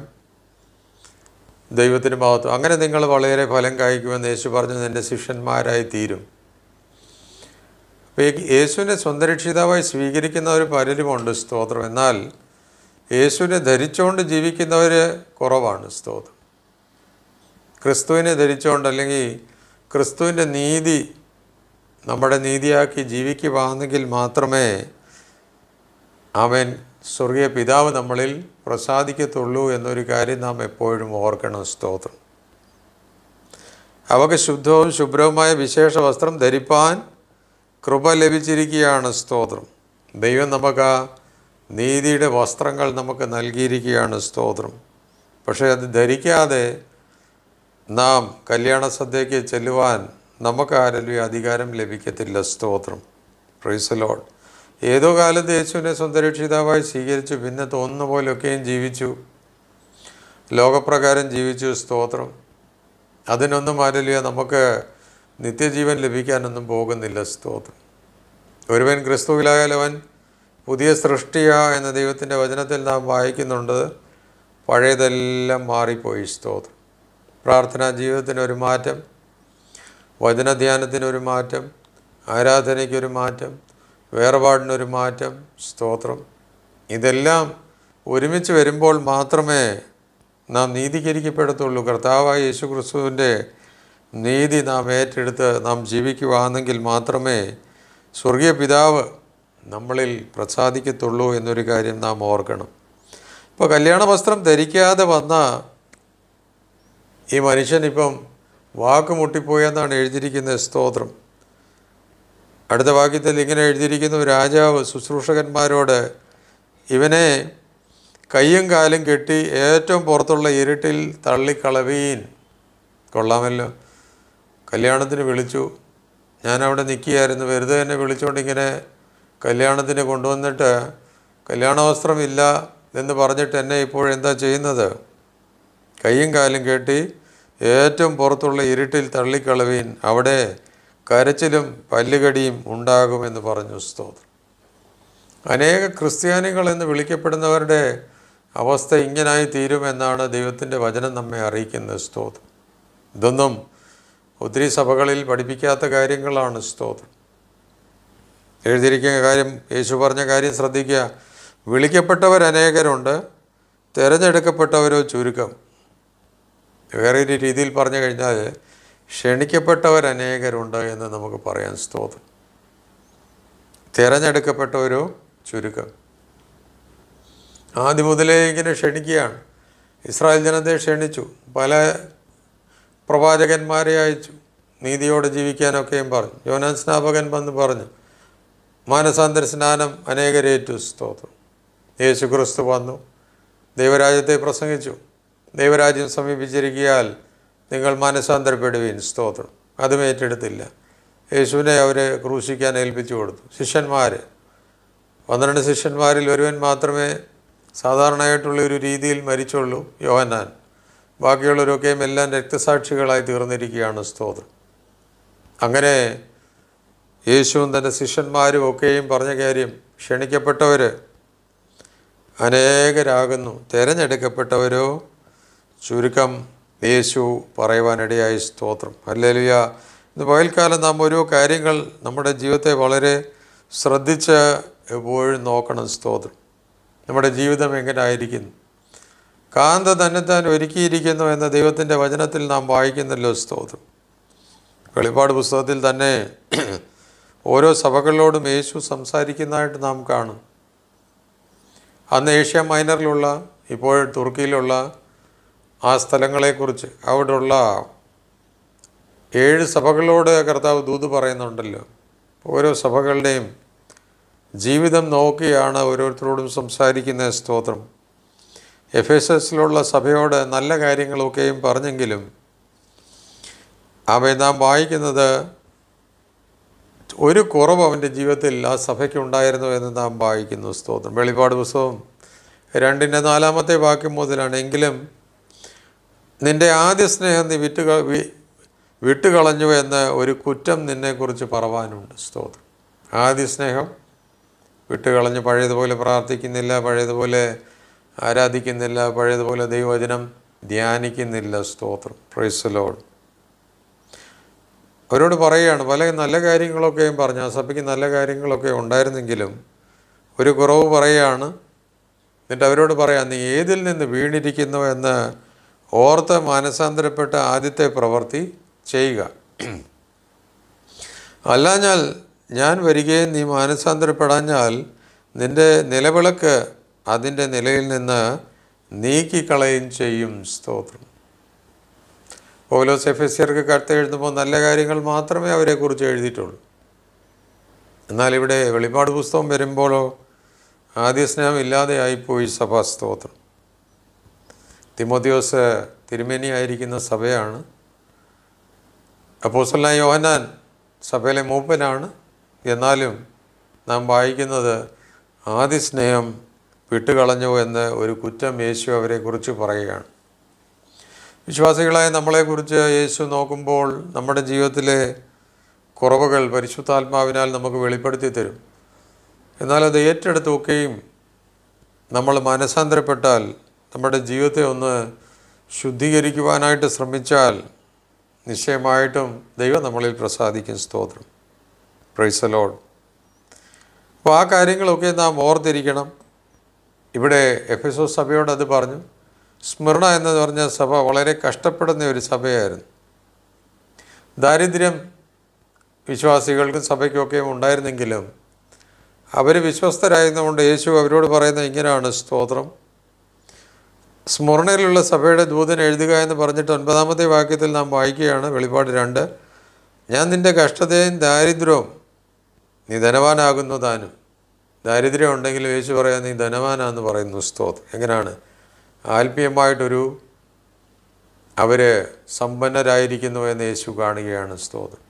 ദൈവത്തിന് മഹത്വം അങ്ങനെ നിങ്ങൾ വളരെ ഫലം കായ്ക്കുമെന്ന് യേശു പറഞ്ഞു എൻ്റെ ശിഷ്യന്മാരായി തീരും അപ്പോൾ ഈ യേശുവിനെ സ്വന്തം രക്ഷിതാവായി സ്വീകരിക്കുന്നവർ പലരുമുണ്ട് സ്തോത്രം എന്നാൽ യേശുവിനെ ധരിച്ചുകൊണ്ട് ജീവിക്കുന്നവർ കുറവാണ് സ്തോത്രം ക്രിസ്തുവിനെ ധരിച്ചുകൊണ്ട് അല്ലെങ്കിൽ ക്രിസ്തുവിൻ്റെ നീതി നമ്മുടെ നീതിയാക്കി ജീവിക്കുവാണെങ്കിൽ മാത്രമേ അവൻ സ്വർഗീയ പിതാവ് നമ്മളിൽ പ്രസാദിക്കത്തുള്ളൂ എന്നൊരു കാര്യം നാം എപ്പോഴും ഓർക്കണം സ്തോത്രം അവക്ക് ശുദ്ധവും ശുഭ്രവുമായ വിശേഷ വസ്ത്രം ധരിപ്പാൻ കൃപ ലഭിച്ചിരിക്കുകയാണ് സ്തോത്രം ദൈവം നമുക്ക് ആ നീതിയുടെ വസ്ത്രങ്ങൾ നമുക്ക് നൽകിയിരിക്കുകയാണ് സ്തോത്രം പക്ഷേ അത് ധരിക്കാതെ നാം കല്യാണ സദ്യയ്ക്ക് ചെല്ലുവാൻ നമുക്ക് ആരെങ്കിലും അധികാരം ലഭിക്കത്തില്ല സ്തോത്രം പ്രൈസലോഡ് ഏതോ കാലത്ത് യേശുവിനെ സ്വന്തരക്ഷിതാവായി സ്വീകരിച്ചു പിന്നെ തോന്നുന്ന പോലെയൊക്കെയും ജീവിച്ചു ലോകപ്രകാരം ജീവിച്ചു സ്തോത്രം അതിനൊന്നും ആരലിയ നമുക്ക് നിത്യജീവൻ ലഭിക്കാനൊന്നും പോകുന്നില്ല സ്തോത്രം ഒരുവൻ ക്രിസ്തുവിലായാൽ അവൻ പുതിയ സൃഷ്ടിയ എന്ന ദൈവത്തിൻ്റെ വചനത്തിൽ നാം വായിക്കുന്നുണ്ട് പഴയതെല്ലാം മാറിപ്പോയി സ്തോത്രം പ്രാർത്ഥനാ ജീവിതത്തിനൊരു മാറ്റം വചനധ്യാനത്തിനൊരു മാറ്റം ആരാധനയ്ക്കൊരു മാറ്റം വേർപാടിനൊരു മാറ്റം സ്തോത്രം ഇതെല്ലാം ഒരുമിച്ച് വരുമ്പോൾ മാത്രമേ നാം നീതീകരിക്കപ്പെടത്തുള്ളൂ കർത്താവായ യേശു ക്രിസ്തുവിൻ്റെ നീതി നാം ഏറ്റെടുത്ത് നാം ജീവിക്കുവാണെങ്കിൽ മാത്രമേ സ്വർഗീയ പിതാവ് നമ്മളിൽ പ്രസാദിക്കത്തുള്ളൂ എന്നൊരു കാര്യം നാം ഓർക്കണം ഇപ്പോൾ കല്യാണ വസ്ത്രം ധരിക്കാതെ വന്ന ഈ മനുഷ്യനിപ്പം വാക്ക് മുട്ടിപ്പോയെന്നാണ് എഴുതിയിരിക്കുന്ന സ്തോത്രം അടുത്ത വാക്യത്തിൽ ഇങ്ങനെ എഴുതിയിരിക്കുന്നു രാജാവ് ശുശ്രൂഷകന്മാരോട് ഇവനെ കയ്യും കാലും കെട്ടി ഏറ്റവും പുറത്തുള്ള ഇരുട്ടിൽ തള്ളിക്കളവീൻ കൊള്ളാമല്ലോ കല്യാണത്തിന് വിളിച്ചു ഞാൻ അവിടെ നിൽക്കുകയായിരുന്നു വെറുതെ എന്നെ വിളിച്ചുകൊണ്ട് ഇങ്ങനെ കല്യാണത്തിന് കൊണ്ടുവന്നിട്ട് കല്യാണ വസ്ത്രമില്ല എന്ന് പറഞ്ഞിട്ട് എന്നെ ഇപ്പോഴെന്താ ചെയ്യുന്നത് കൈയും കാലും കെട്ടി ഏറ്റവും പുറത്തുള്ള ഇരുട്ടിൽ തള്ളിക്കളവീൻ അവിടെ കരച്ചിലും പല്ലുകടിയും ഉണ്ടാകുമെന്ന് പറഞ്ഞു സ്തോത്രം അനേക ക്രിസ്ത്യാനികൾ എന്ന് വിളിക്കപ്പെടുന്നവരുടെ അവസ്ഥ ഇങ്ങനായി തീരുമെന്നാണ് ദൈവത്തിൻ്റെ വചനം നമ്മെ അറിയിക്കുന്നത് സ്തോത്രം ഇതൊന്നും ഒത്തിരി സഭകളിൽ പഠിപ്പിക്കാത്ത കാര്യങ്ങളാണ് സ്തോത്രം എഴുതിയിരിക്കുന്ന കാര്യം യേശു പറഞ്ഞ കാര്യം ശ്രദ്ധിക്കുക വിളിക്കപ്പെട്ടവർ അനേകരുണ്ട് തിരഞ്ഞെടുക്കപ്പെട്ടവരോ ചുരുക്കം വേറെ ഒരു രീതിയിൽ പറഞ്ഞു കഴിഞ്ഞാൽ ക്ഷണിക്കപ്പെട്ടവർ അനേകരുണ്ട് എന്ന് നമുക്ക് പറയാൻ സ്തോത്രം തിരഞ്ഞെടുക്കപ്പെട്ടവരോ ചുരുക്കം ആദ്യം മുതലേ ഇങ്ങനെ ക്ഷണിക്കുകയാണ് ഇസ്രായേൽ ജനത്തെ ക്ഷണിച്ചു പല പ്രവാചകന്മാരെ അയച്ചു നീതിയോടെ ജീവിക്കാനൊക്കെയും പറഞ്ഞു യോനാൻ സ്നാപകൻ വന്ന് പറഞ്ഞു മാനസാന്തര സ്നാനം അനേകരേറ്റു സ്തോത്രം യേശു ക്രിസ്തു വന്നു ദൈവരാജ്യത്തെ പ്രസംഗിച്ചു ദൈവരാജ്യം സമീപിച്ചിരിക്കിയാൽ നിങ്ങൾ മാനസാന്തരപ്പെടുവീൻ സ്തോത്രം അതും ഏറ്റെടുത്തില്ല യേശുവിനെ അവരെ ക്രൂശിക്കാൻ ഏൽപ്പിച്ചു കൊടുത്തു ശിഷ്യന്മാർ പന്ത്രണ്ട് ശിഷ്യന്മാരിൽ ഒരുവൻ മാത്രമേ സാധാരണയായിട്ടുള്ള ഒരു രീതിയിൽ മരിച്ചുള്ളൂ യോഹന്നാൻ ബാക്കിയുള്ളവരൊക്കെയും എല്ലാം രക്തസാക്ഷികളായി തീർന്നിരിക്കുകയാണ് സ്തോത്രം അങ്ങനെ യേശുവും തൻ്റെ ശിഷ്യന്മാരും ഒക്കെയും പറഞ്ഞ കാര്യം ക്ഷണിക്കപ്പെട്ടവർ അനേകരാകുന്നു തിരഞ്ഞെടുക്കപ്പെട്ടവരോ ചുരുക്കം യേശു പറയുവാനിടയായി സ്തോത്രം അല്ലേലുയ ഇന്ന് പകൽക്കാലം നാം ഓരോ കാര്യങ്ങൾ നമ്മുടെ ജീവിതത്തെ വളരെ ശ്രദ്ധിച്ച് എപ്പോഴും നോക്കണം സ്തോത്രം നമ്മുടെ ജീവിതം എങ്ങനെ ആയിരിക്കുന്നു കാന്ത തന്നെത്താൻ ഒരുക്കിയിരിക്കുന്നു എന്ന ദൈവത്തിൻ്റെ വചനത്തിൽ നാം വായിക്കുന്നല്ലോ സ്തോത്രം വെളിപ്പാട് പുസ്തകത്തിൽ തന്നെ ഓരോ സഭകളോടും യേശു സംസാരിക്കുന്നതായിട്ട് നാം കാണും അന്ന് ഏഷ്യ മൈനറിലുള്ള ഇപ്പോൾ തുർക്കിയിലുള്ള ആ സ്ഥലങ്ങളെക്കുറിച്ച് അവിടെയുള്ള ഏഴ് സഭകളോട് കർത്താവ് ദൂത് പറയുന്നുണ്ടല്ലോ ഓരോ സഭകളുടെയും ജീവിതം നോക്കിയാണ് ഓരോരുത്തരോടും സംസാരിക്കുന്ന സ്തോത്രം എഫ് എസ് എസിലുള്ള സഭയോട് നല്ല കാര്യങ്ങളൊക്കെയും പറഞ്ഞെങ്കിലും അവയെ നാം വായിക്കുന്നത് ഒരു കുറവ് അവൻ്റെ ജീവിതത്തിൽ ആ സഭയ്ക്ക് ഉണ്ടായിരുന്നു എന്ന് നാം വായിക്കുന്നു സ്തോത്രം വെളിപ്പാട് പുസ്തകം രണ്ടിൻ്റെ നാലാമത്തെ വാക്യം മുതലാണ് എങ്കിലും നിൻ്റെ ആദ്യ സ്നേഹം നീ വിറ്റ് ക- വി- വിട്ടുകളഞ്ഞു എന്ന് ഒരു കുറ്റം നിന്നെക്കുറിച്ച് പറവാനുണ്ട് സ്തോത്രം ആദ്യ സ്നേഹം വിട്ടുകളഞ്ഞ് പഴയതുപോലെ പ്രാർത്ഥിക്കുന്നില്ല പഴയതുപോലെ ആരാധിക്കുന്നില്ല പഴയതുപോലെ ദൈവവചനം ധ്യാനിക്കുന്നില്ല സ്തോത്രം പ്രൈസലോഡ് അവരോട് പറയുകയാണ് പല നല്ല കാര്യങ്ങളൊക്കെയും പറഞ്ഞു ആ സഭയ്ക്ക് നല്ല കാര്യങ്ങളൊക്കെ ഉണ്ടായിരുന്നെങ്കിലും ഒരു കുറവ് പറയുകയാണ് എന്നിട്ട് അവരോട് പറയാം നീ ഏതിൽ നിന്ന് വീണിരിക്കുന്നു എന്ന് ഓർത്ത് മാനസാന്തരപ്പെട്ട ആദ്യത്തെ പ്രവൃത്തി ചെയ്യുക അല്ലാഞ്ഞാൽ ഞാൻ വരികയും നീ മാനസാന്തരപ്പെടാഞ്ഞാൽ നിന്റെ നിലവിളക്ക് അതിൻ്റെ നിലയിൽ നിന്ന് നീക്കിക്കളയും ചെയ്യും സ്തോത്രം പൗലോസ് എഫെസ്യർക്ക് കത്ത് എഴുതുമ്പോൾ നല്ല കാര്യങ്ങൾ മാത്രമേ അവരെക്കുറിച്ച് എഴുതിയിട്ടുള്ളൂ എന്നാൽ ഇവിടെ വെളിപ്പാട് പുസ്തകം വരുമ്പോഴോ ആദ്യ സ്നേഹം ഇല്ലാതെയായിപ്പോയി സഭാ സ്തോത്രം തിമോത്തിയോസ് തിരുമേനിയായിരിക്കുന്ന സഭയാണ് അപ്പോസല്ല യോഹനാൻ സഭയിലെ മൂപ്പനാണ് എന്നാലും നാം വായിക്കുന്നത് ആദ്യ സ്നേഹം വിട്ടുകളഞ്ഞു എന്ന് ഒരു കുറ്റം യേശു അവരെക്കുറിച്ച് പറയുകയാണ് വിശ്വാസികളായ നമ്മളെക്കുറിച്ച് യേശു നോക്കുമ്പോൾ നമ്മുടെ ജീവിതത്തിലെ കുറവുകൾ പരിശുദ്ധാത്മാവിനാൽ നമുക്ക് വെളിപ്പെടുത്തി തരും എന്നാൽ അത് ഏറ്റെടുത്തൊക്കെയും നമ്മൾ മനസാന്തരപ്പെട്ടാൽ നമ്മുടെ ജീവിതത്തെ ഒന്ന് ശുദ്ധീകരിക്കുവാനായിട്ട് ശ്രമിച്ചാൽ നിശ്ചയമായിട്ടും ദൈവം നമ്മളിൽ പ്രസാദിക്കും സ്തോത്രം പ്രൈസ് ലോഡ് അപ്പോൾ ആ കാര്യങ്ങളൊക്കെ നാം ഓർത്തിരിക്കണം ഇവിടെ എഫ് എസ് ഒ സഭയോട് അത് പറഞ്ഞു സ്മരണ എന്ന് പറഞ്ഞ സഭ വളരെ കഷ്ടപ്പെടുന്ന ഒരു സഭയായിരുന്നു ദാരിദ്ര്യം വിശ്വാസികൾക്കും സഭയ്ക്കൊക്കെ ഉണ്ടായിരുന്നെങ്കിലും അവർ വിശ്വസ്തരായിരുന്നുകൊണ്ട് യേശു അവരോട് പറയുന്നത് ഇങ്ങനെയാണ് സ്തോത്രം സ്മരണയിലുള്ള സഭയുടെ ദൂതൻ എഴുതുക എന്ന് പറഞ്ഞിട്ട് ഒൻപതാമത്തെ വാക്യത്തിൽ നാം വായിക്കുകയാണ് വെളിപാട് രണ്ട് ഞാൻ നിൻ്റെ കഷ്ടതയും ദാരിദ്ര്യവും നീ ധനവാനാകുന്നു താനും ദാരിദ്ര്യം ഉണ്ടെങ്കിൽ യേശു പറയാൻ നീ ധനവാനാന്ന് പറയുന്നു സ്തോത്രം എങ്ങനെയാണ് ആത്മീയമായിട്ടൊരു അവർ സമ്പന്നരായിരിക്കുന്നു എന്ന് യേശു കാണുകയാണ് സ്തോത്രം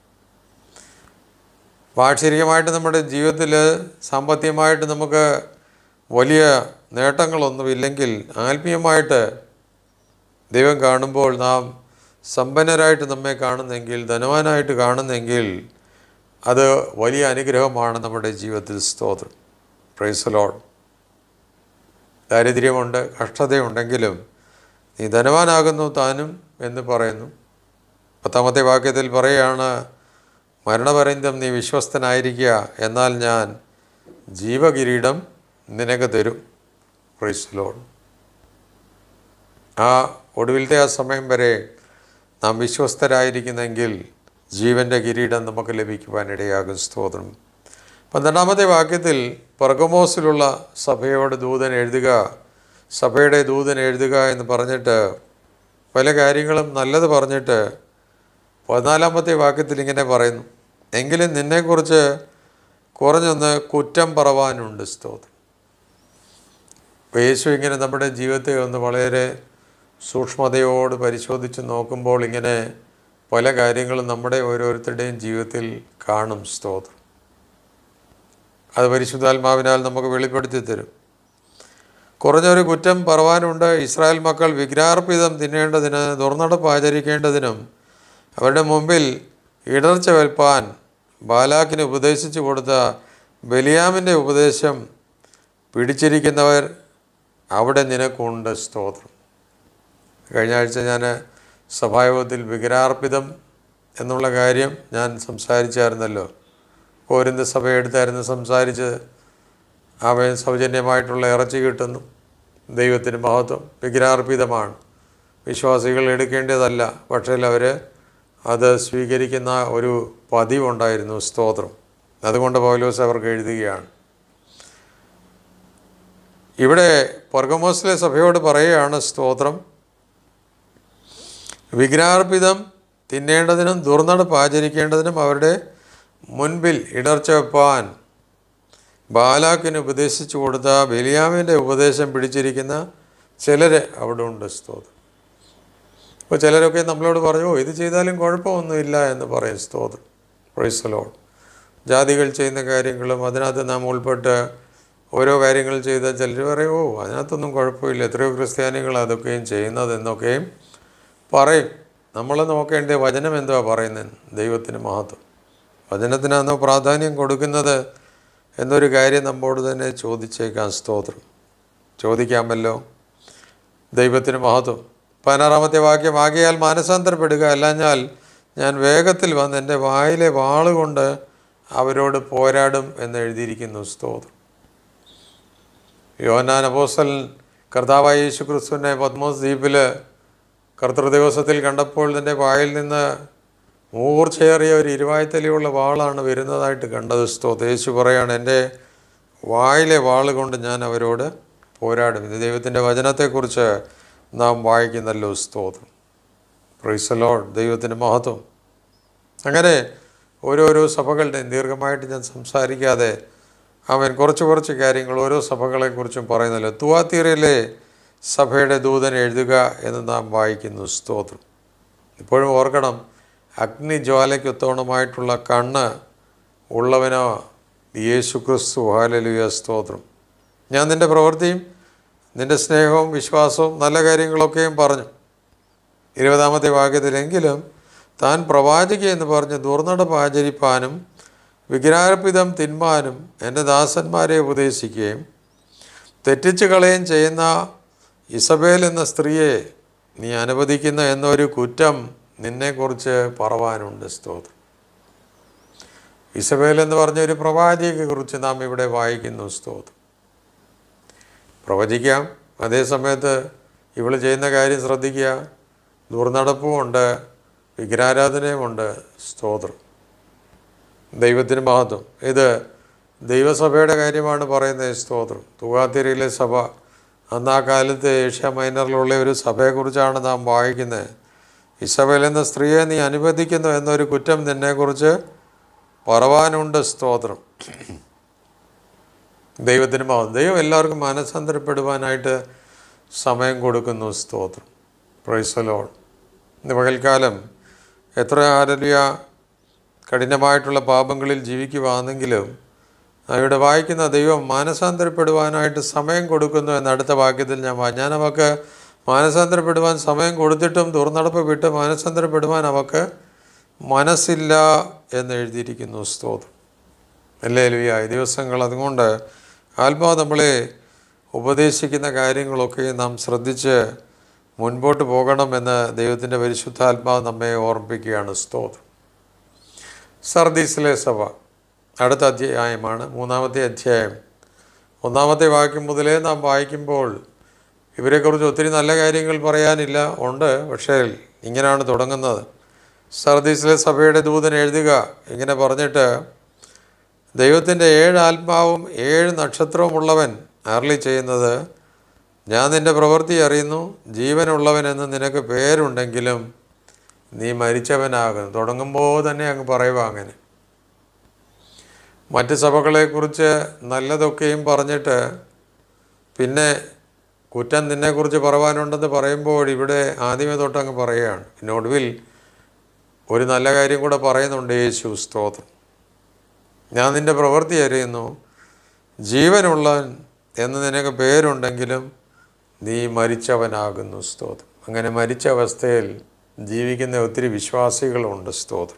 വാർഷികമായിട്ട് നമ്മുടെ ജീവിതത്തിൽ സാമ്പത്തികമായിട്ട് നമുക്ക് വലിയ നേട്ടങ്ങളൊന്നുമില്ലെങ്കിൽ ആത്മീയമായിട്ട് ദൈവം കാണുമ്പോൾ നാം സമ്പന്നരായിട്ട് നമ്മെ കാണുന്നെങ്കിൽ ധനവാനായിട്ട് കാണുന്നെങ്കിൽ അത് വലിയ അനുഗ്രഹമാണ് നമ്മുടെ ജീവിതത്തിൽ സ്തോത്രം പ്രൈസ് ലോഡ് ദാരിദ്ര്യമുണ്ട് കഷ്ടതയുണ്ടെങ്കിലും നീ ധനവാനാകുന്നു താനും എന്ന് പറയുന്നു പത്താമത്തെ വാക്യത്തിൽ പറയുകയാണ് മരണപര്യന്തം നീ വിശ്വസ്തനായിരിക്കുക എന്നാൽ ഞാൻ ജീവകിരീടം നിനക്ക് തരും പ്രൈസ് ലോഡ് ആ ഒടുവിലത്തെ ആ സമയം വരെ നാം വിശ്വസ്തരായിരിക്കുന്നെങ്കിൽ ജീവൻ്റെ കിരീടം നമുക്ക് ലഭിക്കുവാനിടയാകും സ്തോത്രം പന്ത്രണ്ടാമത്തെ വാക്യത്തിൽ പറഗമോസിലുള്ള സഭയോട് ദൂതൻ എഴുതുക സഭയുടെ ദൂതൻ എഴുതുക എന്ന് പറഞ്ഞിട്ട് പല കാര്യങ്ങളും നല്ലത് പറഞ്ഞിട്ട് പതിനാലാമത്തെ വാക്യത്തിൽ ഇങ്ങനെ പറയുന്നു എങ്കിലും നിന്നെക്കുറിച്ച് കുറഞ്ഞൊന്ന് കുറ്റം പറവാനുണ്ട് സ്തോത്രം അപ്പോൾ യേശു ഇങ്ങനെ നമ്മുടെ ജീവിതത്തെ ഒന്ന് വളരെ സൂക്ഷ്മതയോട് പരിശോധിച്ച് നോക്കുമ്പോൾ ഇങ്ങനെ പല കാര്യങ്ങളും നമ്മുടെ ഓരോരുത്തരുടെയും ജീവിതത്തിൽ കാണും സ്തോത്രം അത് പരിശുദ്ധാത്മാവിനാൽ നമുക്ക് വെളിപ്പെടുത്തി തരും കുറഞ്ഞൊരു കുറ്റം പറവാനുണ്ട് ഇസ്രായേൽ മക്കൾ വിഗ്രാർപ്പിതം തിന്നേണ്ടതിന് ദുർനടപ്പ് ആചരിക്കേണ്ടതിനും അവരുടെ മുമ്പിൽ ഇടർച്ച വെൽപ്പാൻ ബാലാക്കിന് ഉപദേശിച്ചു കൊടുത്ത ബലിയാമിൻ്റെ ഉപദേശം പിടിച്ചിരിക്കുന്നവർ അവിടെ നിനക്കുണ്ട് സ്തോത്രം കഴിഞ്ഞ ആഴ്ച ഞാൻ സഭായോഗത്തിൽ വിഗ്രഹാർപ്പിതം എന്നുള്ള കാര്യം ഞാൻ സംസാരിച്ചായിരുന്നല്ലോ കോരിന്ത സഭ എടുത്തായിരുന്നു സംസാരിച്ച് അവൻ സൗജന്യമായിട്ടുള്ള ഇറച്ചി കിട്ടുന്നു ദൈവത്തിന് മഹത്വം വിഗ്രഹാർപ്പിതമാണ് വിശ്വാസികൾ എടുക്കേണ്ടതല്ല പക്ഷേ അവർ അത് സ്വീകരിക്കുന്ന ഒരു പതിവുണ്ടായിരുന്നു സ്തോത്രം അതുകൊണ്ട് പൗലോസ് അവർക്ക് എഴുതുകയാണ് ഇവിടെ പർഗമോസിലെ സഭയോട് പറയുകയാണ് സ്തോത്രം വിഗ്രഹാർപ്പിതം തിന്നേണ്ടതിനും ദുർനടപ്പ് ആചരിക്കേണ്ടതിനും അവരുടെ മുൻപിൽ ഇടർച്ച വെപ്പാൻ ബാലാക്കിന് ഉപദേശിച്ചു കൊടുത്ത ബലിയാമിൻ്റെ ഉപദേശം പിടിച്ചിരിക്കുന്ന ചിലർ അവിടെ ഉണ്ട് സ്തോത്രം അപ്പോൾ ചിലരൊക്കെ നമ്മളോട് പറഞ്ഞു "ഓ, ഇത് ചെയ്താലും കുഴപ്പമൊന്നുമില്ല എന്ന് പറയും സ്തോത്രം പ്രൈസലോട് ജാതികൾ ചെയ്യുന്ന കാര്യങ്ങളും അതിനകത്ത് നാം ഉൾപ്പെട്ട് ഓരോ കാര്യങ്ങൾ ചെയ്ത ചിലർ പറയും ഓ അതിനകത്തൊന്നും കുഴപ്പമില്ല എത്രയോ ക്രിസ്ത്യാനികൾ അതൊക്കെയും ചെയ്യുന്നത് എന്നൊക്കെയും പറയും നമ്മൾ നോക്കേണ്ട വചനം എന്തുവാ പറയുന്നത് ദൈവത്തിന് മഹത്വം വചനത്തിനാണോ പ്രാധാന്യം കൊടുക്കുന്നത് എന്നൊരു കാര്യം നമ്മോട് തന്നെ ചോദിച്ചേക്കാം സ്തോത്രം ചോദിക്കാമല്ലോ ദൈവത്തിന് മഹത്വം പതിനാറാമത്തെ വാക്യം ആകയാൽ മാനസാന്തരപ്പെടുക അല്ലാഞ്ഞാൽ ഞാൻ വേഗത്തിൽ വന്ന് എൻ്റെ വായിലെ വാളുകൊണ്ട് അവരോട് പോരാടും എന്ന് എഴുതിയിരിക്കുന്നു സ്തോത്രം യോഹന്നാൻ അപ്പോസ്തലൻ കർത്താവായ യേശു ക്രിസ്തുവിനെ പത്മോസ് ദ്വീപിൽ കർത്തൃദിവസത്തിൽ കണ്ടപ്പോൾ തൻ്റെ വായിൽ നിന്ന് മൂർച്ചയേറിയ ഒരു ഇരുവായ്ത്തലിയുള്ള വാളാണ് വരുന്നതായിട്ട് കണ്ടത് സ്തോത്രം യേശു പറയാണ് എൻ്റെ വായിലെ വാള് കൊണ്ട് ഞാൻ അവരോട് പോരാടും ഇത് ദൈവത്തിൻ്റെ വചനത്തെക്കുറിച്ച് നാം വായിക്കുന്നല്ലോ സ്തോത്രം പ്രൈസലോഡ് ദൈവത്തിൻ്റെ മഹത്വം അങ്ങനെ ഓരോരോ സഭകളുടെയും ദീർഘമായിട്ട് ഞാൻ സംസാരിക്കാതെ അവൻ കുറച്ച് കുറച്ച് കാര്യങ്ങൾ ഓരോ സഭകളെക്കുറിച്ചും പറയുന്നല്ലോ തുവാത്തീരയിലെ സഭയുടെ ദൂതൻ എഴുതുക എന്ന് നാം വായിക്കുന്നു സ്തോത്രം ഇപ്പോഴും ഓർക്കണം അഗ്നിജ്വാലയ്ക്കൊത്തോണമായിട്ടുള്ള കണ്ണ് ഉള്ളവനോ യേശു ക്രിസ്തു ഹാലലുയ സ്തോത്രം ഞാൻ നിൻ്റെ പ്രവൃത്തിയും നിൻ്റെ സ്നേഹവും വിശ്വാസവും നല്ല കാര്യങ്ങളൊക്കെയും പറഞ്ഞു ഇരുപതാമത്തെ വാക്യത്തിലെങ്കിലും താൻ പ്രവാചക എന്ന് പറഞ്ഞ് ദുർനടപ്പ് ആചരിപ്പാനും വിഗ്രാർപ്പിതം തിന്മാനും എൻ്റെ ദാസന്മാരെ ഉപദേശിക്കുകയും തെറ്റിച്ച് കളയുകയും ചെയ്യുന്ന ഇസബേൽ എന്ന സ്ത്രീയെ നീ അനുവദിക്കുന്ന എന്നൊരു കുറ്റം നിന്നെക്കുറിച്ച് പറവാനുണ്ട് സ്തോത്രം ഇസബേൽ എന്ന് പറഞ്ഞ ഒരു പ്രവാചകയെക്കുറിച്ച് നാം ഇവിടെ വായിക്കുന്നു സ്തോത്രം പ്രവചിക്കാം അതേ സമയത്ത് ഇവൾ ചെയ്യുന്ന കാര്യം ശ്രദ്ധിക്കുക ദുർനടപ്പുമുണ്ട് വിഗ്രഹാരാധനയുമുണ്ട് സ്തോത്രം ദൈവത്തിന് മഹത്വം ഇത് ദൈവസഭയുടെ കാര്യമാണ് പറയുന്നത് സ്തോത്രം തുകാത്തിരിയിലെ സഭ അന്ന് ആ കാലത്ത് ഏഷ്യ മൈനറിലുള്ള ഒരു സഭയെക്കുറിച്ചാണ് നാം വായിക്കുന്നത് ഇസബേൽ എന്ന സ്ത്രീയെ നീ അനുവദിക്കുന്നു എന്നൊരു കുറ്റം നിന്നെക്കുറിച്ച് പറവാനുണ്ട് സ്തോത്രം ദൈവത്തിന് മഹത്വം ദൈവം എല്ലാവർക്കും മനസ്സന്തരപ്പെടുവാനായിട്ട് സമയം കൊടുക്കുന്നു സ്തോത്രം പ്രൈസലോൺ ഇന്ന് പകൽക്കാലം എത്ര ആരലിയ കഠിനമായിട്ടുള്ള പാപങ്ങളിൽ ജീവിക്കുവാണെങ്കിലും ഇവിടെ വായിക്കുന്ന ദൈവം മാനസാന്തരപ്പെടുവാനായിട്ട് സമയം കൊടുക്കുന്നു എന്ന അടുത്ത വാക്യത്തിൽ ഞാൻ വാ- ഞാൻ അവക്ക് മാനസാന്തരപ്പെടുവാൻ സമയം കൊടുത്തിട്ടും ദുർനടപ്പ് വിട്ട് മാനസാന്തരപ്പെടുവാൻ അവക്ക് മനസ്സില്ല എന്ന് എഴുതിയിരിക്കുന്നു സ്തോത്രം അല്ലേ ലുയ ഈ ദിവസങ്ങൾ അതുകൊണ്ട് ആത്മാവ് നമ്മളെ ഉപദേശിക്കുന്ന കാര്യങ്ങളൊക്കെ നാം ശ്രദ്ധിച്ച് മുൻപോട്ട് പോകണമെന്ന് ദൈവത്തിൻ്റെ പരിശുദ്ധാത്മാവ് നമ്മെ ഓർമ്മിപ്പിക്കുകയാണ് സ്തോത്രം സർദീസിലെ സഭ അടുത്ത അധ്യായമാണ് മൂന്നാമത്തെ അധ്യായം ഒന്നാമത്തെ വാക്യം മുതലേ നാം വായിക്കുമ്പോൾ ഇവരെക്കുറിച്ച് ഒത്തിരി നല്ല കാര്യങ്ങൾ പറയാനില്ല ഉണ്ട് പക്ഷേ ഇങ്ങനെയാണ് തുടങ്ങുന്നത് സർദീസിലെ സഭയുടെ ദൂതൻ എഴുതുക ഇങ്ങനെ പറഞ്ഞിട്ട് ദൈവത്തിൻ്റെ ഏഴ് ആത്മാവും ഏഴ് നക്ഷത്രവുമുള്ളവൻ അരളി ചെയ്യുന്നത് ഞാൻ നിൻ്റെ പ്രവൃത്തി അറിയുന്നു ജീവനുള്ളവനെന്ന് നിനക്ക് പേരുണ്ടെങ്കിലും നീ മരിച്ചവനാകുന്നു തുടങ്ങുമ്പോൾ തന്നെ അങ്ങ് പറയുക അങ്ങനെ മറ്റ് സഭകളെക്കുറിച്ച് നല്ലതൊക്കെയും പറഞ്ഞിട്ട് പിന്നെ കുറ്റം നിന്നെക്കുറിച്ച് പറവാനുണ്ടെന്ന് പറയുമ്പോൾ ഇവിടെ ആദ്യമേ തൊട്ടങ്ങ് പറയുകയാണ് പിന്നെ ഒടുവിൽ ഒരു നല്ല കാര്യം കൂടെ പറയുന്നുണ്ട് യേശു സ്തോത്രം ഞാൻ നിൻ്റെ പ്രവൃത്തി അറിയുന്നു ജീവനുള്ളവൻ എന്ന് നിനക്ക് പേരുണ്ടെങ്കിലും നീ മരിച്ചവനാകുന്നു സ്തോത്രം അങ്ങനെ മരിച്ച അവസ്ഥയിൽ ജീവിക്കുന്ന ഒത്തിരി വിശ്വാസികളുണ്ട് സ്തോത്രം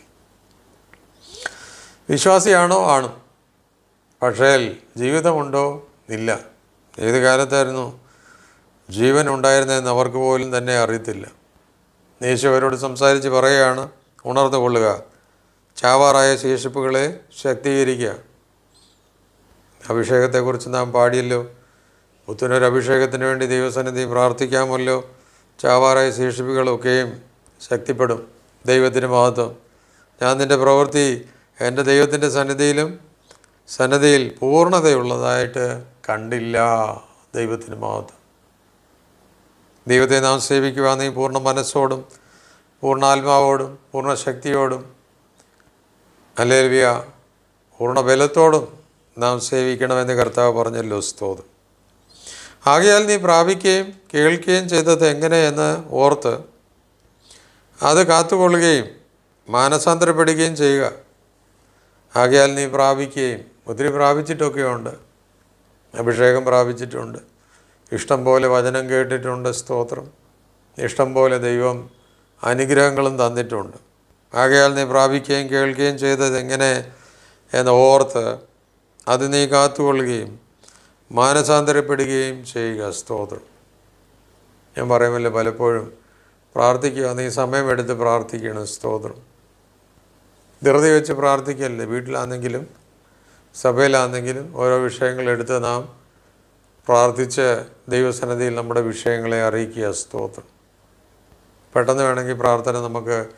വിശ്വാസിയാണോ ആണ് പക്ഷേ ജീവിതമുണ്ടോ ഇല്ല ഏത് കാലത്തായിരുന്നു ജീവൻ ഉണ്ടായിരുന്നതെന്ന് അവർക്ക് പോലും തന്നെ അറിയത്തില്ല യേശു അവരോട് സംസാരിച്ച് പറയുകയാണ് ഉണർന്നു കൊള്ളുക ചാവാറായ ശേഷിപ്പുകളെ ശക്തീകരിക്കുക അഭിഷേകത്തെക്കുറിച്ച് നാം പാടിയല്ലോ പുത്തനൊരു അഭിഷേകത്തിന് വേണ്ടി ദൈവസന്നിധി പ്രാർത്ഥിക്കാമല്ലോ ചാവാറായ ശേഷിപ്പുകളൊക്കെയും ശക്തിപ്പെടും ദൈവത്തിന് മഹത്വം ഞാൻ നിൻ്റെ പ്രവൃത്തി എൻ്റെ ദൈവത്തിൻ്റെ സന്നിധിയിലും സന്നദ്ധയിൽ പൂർണ്ണതയുള്ളതായിട്ട് കണ്ടില്ല ദൈവത്തിന് മഹത്വം ദൈവത്തെ നാം സേവിക്കുവാൻ നീ പൂർണ്ണ മനസ്സോടും പൂർണ്ണ ആത്മാവോടും പൂർണ്ണ ശക്തിയോടും അല്ലേൽവിയ പൂർണ്ണ ബലത്തോടും നാം സേവിക്കണമെന്ന് കർത്താവ് പറഞ്ഞല്ലോ സ്തോത്രം ആകയാൽ നീ പ്രാപിക്കുകയും കേൾക്കുകയും ചെയ്തത് എങ്ങനെയെന്ന് ഓർത്ത് അത് കാത്തുകൊള്ളുകയും മാനസാന്തരപ്പെടുകയും ചെയ്യുക ആകയാൽ നീ പ്രാപിക്കുകയും ഒത്തിരി പ്രാപിച്ചിട്ടൊക്കെ ഉണ്ട് അഭിഷേകം പ്രാപിച്ചിട്ടുണ്ട് ഇഷ്ടം പോലെ വചനം കേട്ടിട്ടുണ്ട് സ്തോത്രം ഇഷ്ടം പോലെ ദൈവം അനുഗ്രഹങ്ങളും തന്നിട്ടുണ്ട് ആകയാൽ നീ പ്രാപിക്കുകയും കേൾക്കുകയും ചെയ്തത് എങ്ങനെ എന്ന് ഓർത്ത് അത് നീ കാത്തുകൊള്ളുകയും മാനസാന്തരപ്പെടുകയും ചെയ്യുക സ്തോത്രം ഞാൻ പറയുമല്ലോ പലപ്പോഴും പ്രാർത്ഥിക്കുക നീ സമയമെടുത്ത് പ്രാർത്ഥിക്കണം സ്തോത്രം ധൃതി വെച്ച് പ്രാർത്ഥിക്കല്ലേ വീട്ടിലാണെങ്കിലും സഭയിലാണെങ്കിലും ഓരോ വിഷയങ്ങളെടുത്ത് നാം പ്രാർത്ഥിച്ച് ദൈവസന്നിധിയിൽ നമ്മുടെ വിഷയങ്ങളെ അറിയിക്കുക സ്തോത്രം പെട്ടെന്ന് വേണമെങ്കിൽ പ്രാർത്ഥന നമുക്ക്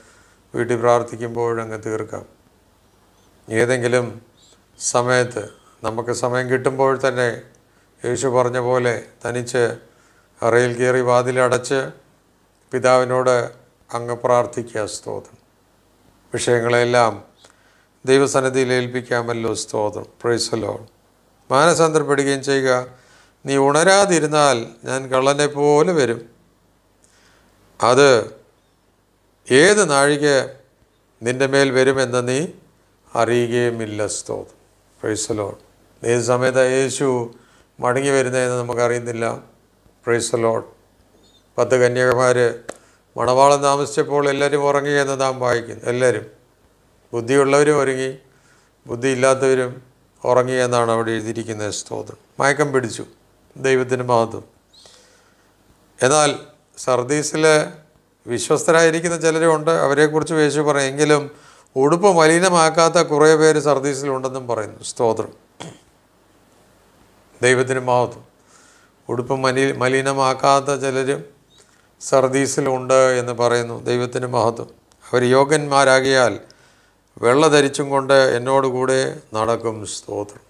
വീട്ടിൽ പ്രാർത്ഥിക്കുമ്പോഴങ്ങ് തീർക്കാം ഏതെങ്കിലും സമയത്ത് നമുക്ക് സമയം കിട്ടുമ്പോൾ തന്നെ യേശു പറഞ്ഞ പോലെ തനിച്ച് അറയിൽ കയറി വാതിലടച്ച് പിതാവിനോട് അങ്ങ് പ്രാർത്ഥിക്കുക സ്തോത്രം വിഷയങ്ങളെല്ലാം ദൈവസന്നിധിയിൽ ഏൽപ്പിക്കാമല്ലോ സ്തോത്രം പ്രൈസലോ മാനസാന്തരപ്പെടുകയും ചെയ്യുക നീ ഉണരാതിരുന്നാൽ ഞാൻ കള്ളനെ പോലെ വരും അത് ഏത് നാഴിക നിൻ്റെ മേൽ വരുമെന്ന് നീ അറിയുകയുമില്ല സ്തോത്രം പ്രൈസലോൺ ഏത് സമയത്ത് യേശു മടങ്ങി വരുന്നതെന്ന് നമുക്കറിയുന്നില്ല പ്രൈസലോൺ പത്ത് കന്യകമാർ മണവാളം താമസിച്ചപ്പോൾ എല്ലാവരും ഉറങ്ങി എന്ന് നാം വായിക്കുന്നു എല്ലാവരും ബുദ്ധിയുള്ളവരും ഒരുങ്ങി ബുദ്ധിയില്ലാത്തവരും ഉറങ്ങി എന്നാണ് അവിടെ എഴുതിയിരിക്കുന്നത് സ്തോത്രം മയക്കം പിടിച്ചു ദൈവത്തിന് മഹത്വം എന്നാൽ സർദീസിൽ വിശ്വസ്തരായിരിക്കുന്ന ചിലരുണ്ട് അവരെക്കുറിച്ച് യേശു പറയും എങ്കിലും ഉടുപ്പ് മലിനമാക്കാത്ത കുറേ പേര് സർദീസിലുണ്ടെന്നും പറയുന്നു സ്തോത്രം ദൈവത്തിന് മഹത്വം ഉടുപ്പ് മലി മലിനമാക്കാത്ത ചിലരും സർദീസിലുണ്ട് എന്ന് പറയുന്നു ദൈവത്തിന് മഹത്വം അവർ യോഗ്യന്മാരാകിയാൽ വെള്ള ധരിച്ചും കൊണ്ട് എന്നോടുകൂടെ നടക്കും സ്തോത്രം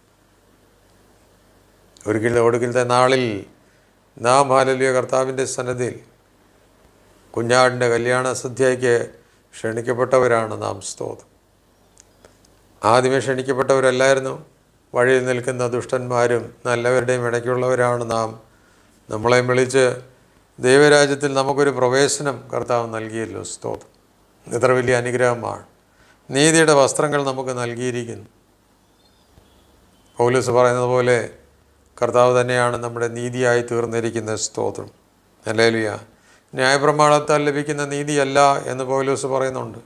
ഒരിക്കൽ ഒടുക്കലത്തെ നാളിൽ നാം ഹാലലിയ കർത്താവിൻ്റെ സന്നദ്ധിയിൽ കുഞ്ഞാടിൻ്റെ കല്യാണ സദ്യയ്ക്ക് ക്ഷണിക്കപ്പെട്ടവരാണ് നാം സ്തോത്രം ആദ്യമേ ക്ഷണിക്കപ്പെട്ടവരല്ലായിരുന്നു വഴിയിൽ നിൽക്കുന്ന ദുഷ്ടന്മാരും നല്ലവരുടെയും ഇടയ്ക്കുള്ളവരാണ് നാം നമ്മളെ വിളിച്ച് ദൈവരാജ്യത്തിൽ നമുക്കൊരു പ്രവേശനം കർത്താവ് നൽകിയല്ലോ സ്തോത്രം ഇത്ര വലിയ അനുഗ്രഹമാണ് നീതിയുടെ വസ്ത്രങ്ങൾ നമുക്ക് നൽകിയിരിക്കുന്നു പൗലൂസ് പറയുന്നത് പോലെ കർത്താവ് തന്നെയാണ് നമ്മുടെ നീതിയായി തീർന്നിരിക്കുന്ന സ്തോത്രം അല്ലേലുയ ന്യായപ്രമാണത്താൽ ലഭിക്കുന്ന നീതിയല്ല എന്ന് പൗലൂസ് പറയുന്നുണ്ട്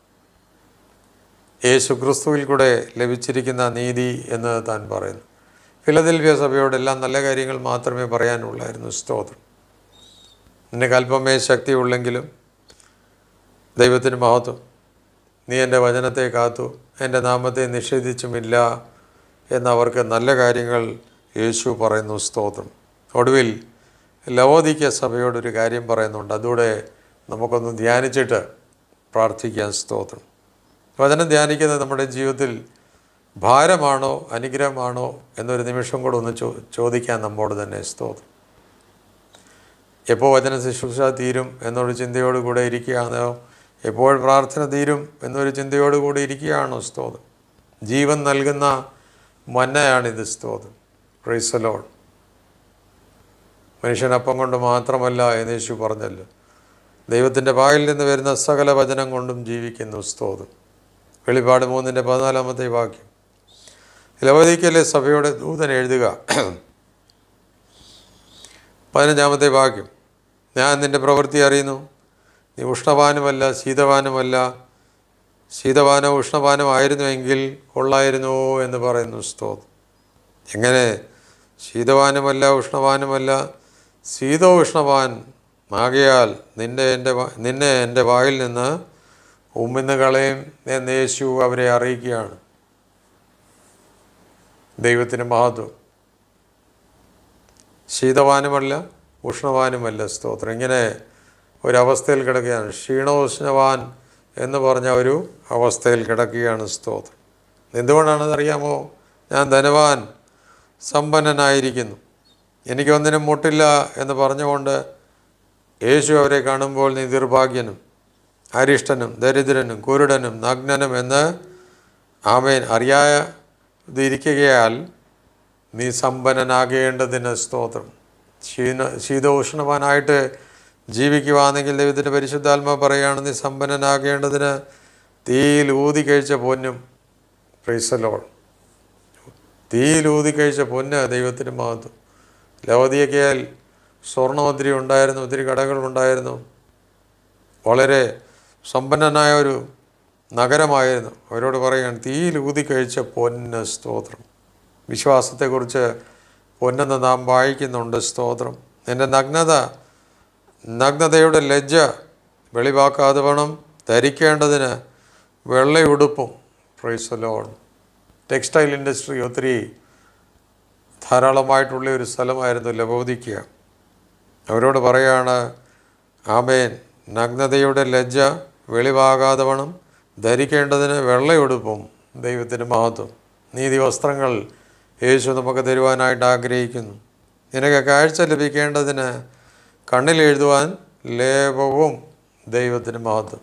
യേശു ക്രിസ്തുവിൽ കൂടെ ലഭിച്ചിരിക്കുന്ന നീതി എന്ന് താൻ പറയുന്നു ഫിലദൽഫിയ സഭയോട് എല്ലാം നല്ല കാര്യങ്ങൾ മാത്രമേ പറയാനുള്ളായിരുന്നു സ്തോത്രം നിനക്ക് അല്പമേ ശക്തിയുള്ളെങ്കിലും ദൈവത്തിന് മഹത്വം നീ എൻ്റെ വചനത്തെ കാത്തു എൻ്റെ നാമത്തെ നിഷേധിച്ചുമില്ല എന്നവർക്ക് നല്ല കാര്യങ്ങൾ യേശു പറയുന്നു സ്തോത്രം ഒടുവിൽ ലവോദിക്ക സഭയോടൊരു കാര്യം പറയുന്നുണ്ട് അതുകൂടെ നമുക്കൊന്ന് ധ്യാനിച്ചിട്ട് പ്രാർത്ഥിക്കാൻ സ്തോത്രം വചനം ധ്യാനിക്കുന്നത് നമ്മുടെ ജീവിതത്തിൽ ഭാരമാണോ അനുഗ്രഹമാണോ എന്നൊരു നിമിഷം കൂടെ ഒന്ന് ചോ ചോദിക്കാൻ നമ്മോട് തന്നെ സ്തോത്രം എപ്പോൾ വചന ശുശ്രൂഷ തീരും എന്നൊരു ചിന്തയോടുകൂടെ ഇരിക്കുകയാണോ എപ്പോൾ പ്രാർത്ഥന തീരും എന്നൊരു ചിന്തയോടുകൂടി ഇരിക്കുകയാണോ സ്തോത്രം ജീവൻ നൽകുന്ന മന്നയാണിത് സ്തോത്രം പ്രൈസലോൺ മനുഷ്യനപ്പം കൊണ്ട് മാത്രമല്ല എന്ന് യേശു പറഞ്ഞല്ലോ ദൈവത്തിൻ്റെ വായിൽ നിന്ന് വരുന്ന സകല വചനം കൊണ്ടും ജീവിക്കുന്നു സ്തോത്രം വെളിപാട് മൂന്നിൻ്റെ പതിനാലാമത്തെ വാക്യം ലവദിക്കലെ സഭയുടെ ദൂതൻ എഴുതുക പതിനഞ്ചാമത്തെ വാക്യം ഞാൻ നിൻ്റെ പ്രവൃത്തി അറിയുന്നു നീ ഉഷ്ണപാനുമല്ല ശീതപാനുമല്ല ശീതപാനോ ഉഷ്ണപാനോ ആയിരുന്നുവെങ്കിൽ കൊള്ളായിരുന്നു എന്ന് പറയുന്നു സ്തോത്രം എങ്ങനെ ശീതപാനുമല്ല ഉഷ്ണപാനുമല്ല ശീതോ ഉഷ്ണപാൻ ആകയാൽ നിന്റെ എൻ്റെ വാ- നിന്നെ എൻ്റെ വായിൽ നിന്ന് ഉമ്മിന്ന് കളയും എന്ന് യേശു അവരെ അറിയിക്കുകയാണ് ദൈവത്തിന് മഹത്വം ശീതവാനുമല്ല ഉഷ്ണവാനുമല്ല സ്തോത്രം ഇങ്ങനെ ഒരവസ്ഥയിൽ കിടക്കുകയാണ് ക്ഷീണോഷ്ണവാൻ എന്ന് പറഞ്ഞ ഒരു അവസ്ഥയിൽ കിടക്കുകയാണ് സ്തോത്രം എന്തുകൊണ്ടാണെന്ന് അറിയാമോ ഞാൻ ധനവാൻ സമ്പന്നനായിരിക്കുന്നു എനിക്കൊന്നിനും മുട്ടില്ല എന്ന് പറഞ്ഞുകൊണ്ട് യേശു അവരെ കാണുമ്പോൾ നീ നിർഭാഗ്യനും അരിഷ്ടനും ദരിദ്രനും കുരുടനും നഗ്നനും എന്ന് ആമേൻ അറിയാതിരിക്കുകയാൽ നീ സമ്പന്നനാകേണ്ടതിന് സ്തോത്രം ശീന ശീതോഷ്ണവാനായിട്ട് ജീവിക്കുവാണെങ്കിൽ ദൈവത്തിൻ്റെ പരിശുദ്ധാത്മ പറയുകയാണ് നീ സമ്പന്നനാകേണ്ടതിന് തീയിൽ ഊതി കഴിച്ച പൊന്നും പ്രൈസലോൾ തീയിൽ ഊതി കഴിച്ച പൊന്ന് ദൈവത്തിന് മഹത്വം ലവതിയൊക്കെയാൽ സ്വർണ്ണമന്ത്രി ഉണ്ടായിരുന്നു ഒത്തിരി കടകളുണ്ടായിരുന്നു വളരെ സമ്പന്നനായ ഒരു നഗരമായിരുന്നു അവരോട് പറയുകയാണ് തീയിൽ ഊതി കഴിച്ച പൊന്ന് സ്തോത്രം വിശ്വാസത്തെക്കുറിച്ച് പൊന്നെന്ന് നാം വായിക്കുന്നുണ്ട് സ്തോത്രം എൻ്റെ നഗ്നത നഗ്നതയുടെ ലജ്ജ വെളിവാക്കാതെ വേണം ധരിക്കേണ്ടതിന് വെള്ളയുടുപ്പും പ്രൈസലോൺ ടെക്സ്റ്റൈൽ ഇൻഡസ്ട്രി ഒത്തിരി ധാരാളമായിട്ടുള്ള ഒരു സ്ഥലമായിരുന്നു ലബോദിക്കുക അവരോട് പറയാണ് ആമേൻ നഗ്നതയുടെ ലജ്ജ വെളിവാകാതെ വണ്ണം ധരിക്കേണ്ടതിന് വെള്ളയുടുപ്പും ദൈവത്തിൻ്റെ മഹത്വം നീതി വസ്ത്രങ്ങൾ യേശു നമുക്ക് തരുവാനായിട്ട് ആഗ്രഹിക്കുന്നു നിനക്ക് കാഴ്ച ലഭിക്കേണ്ടതിന് കണ്ണിൽ എഴുതുവാൻ ലേപവും ദൈവത്തിന് മഹത്വം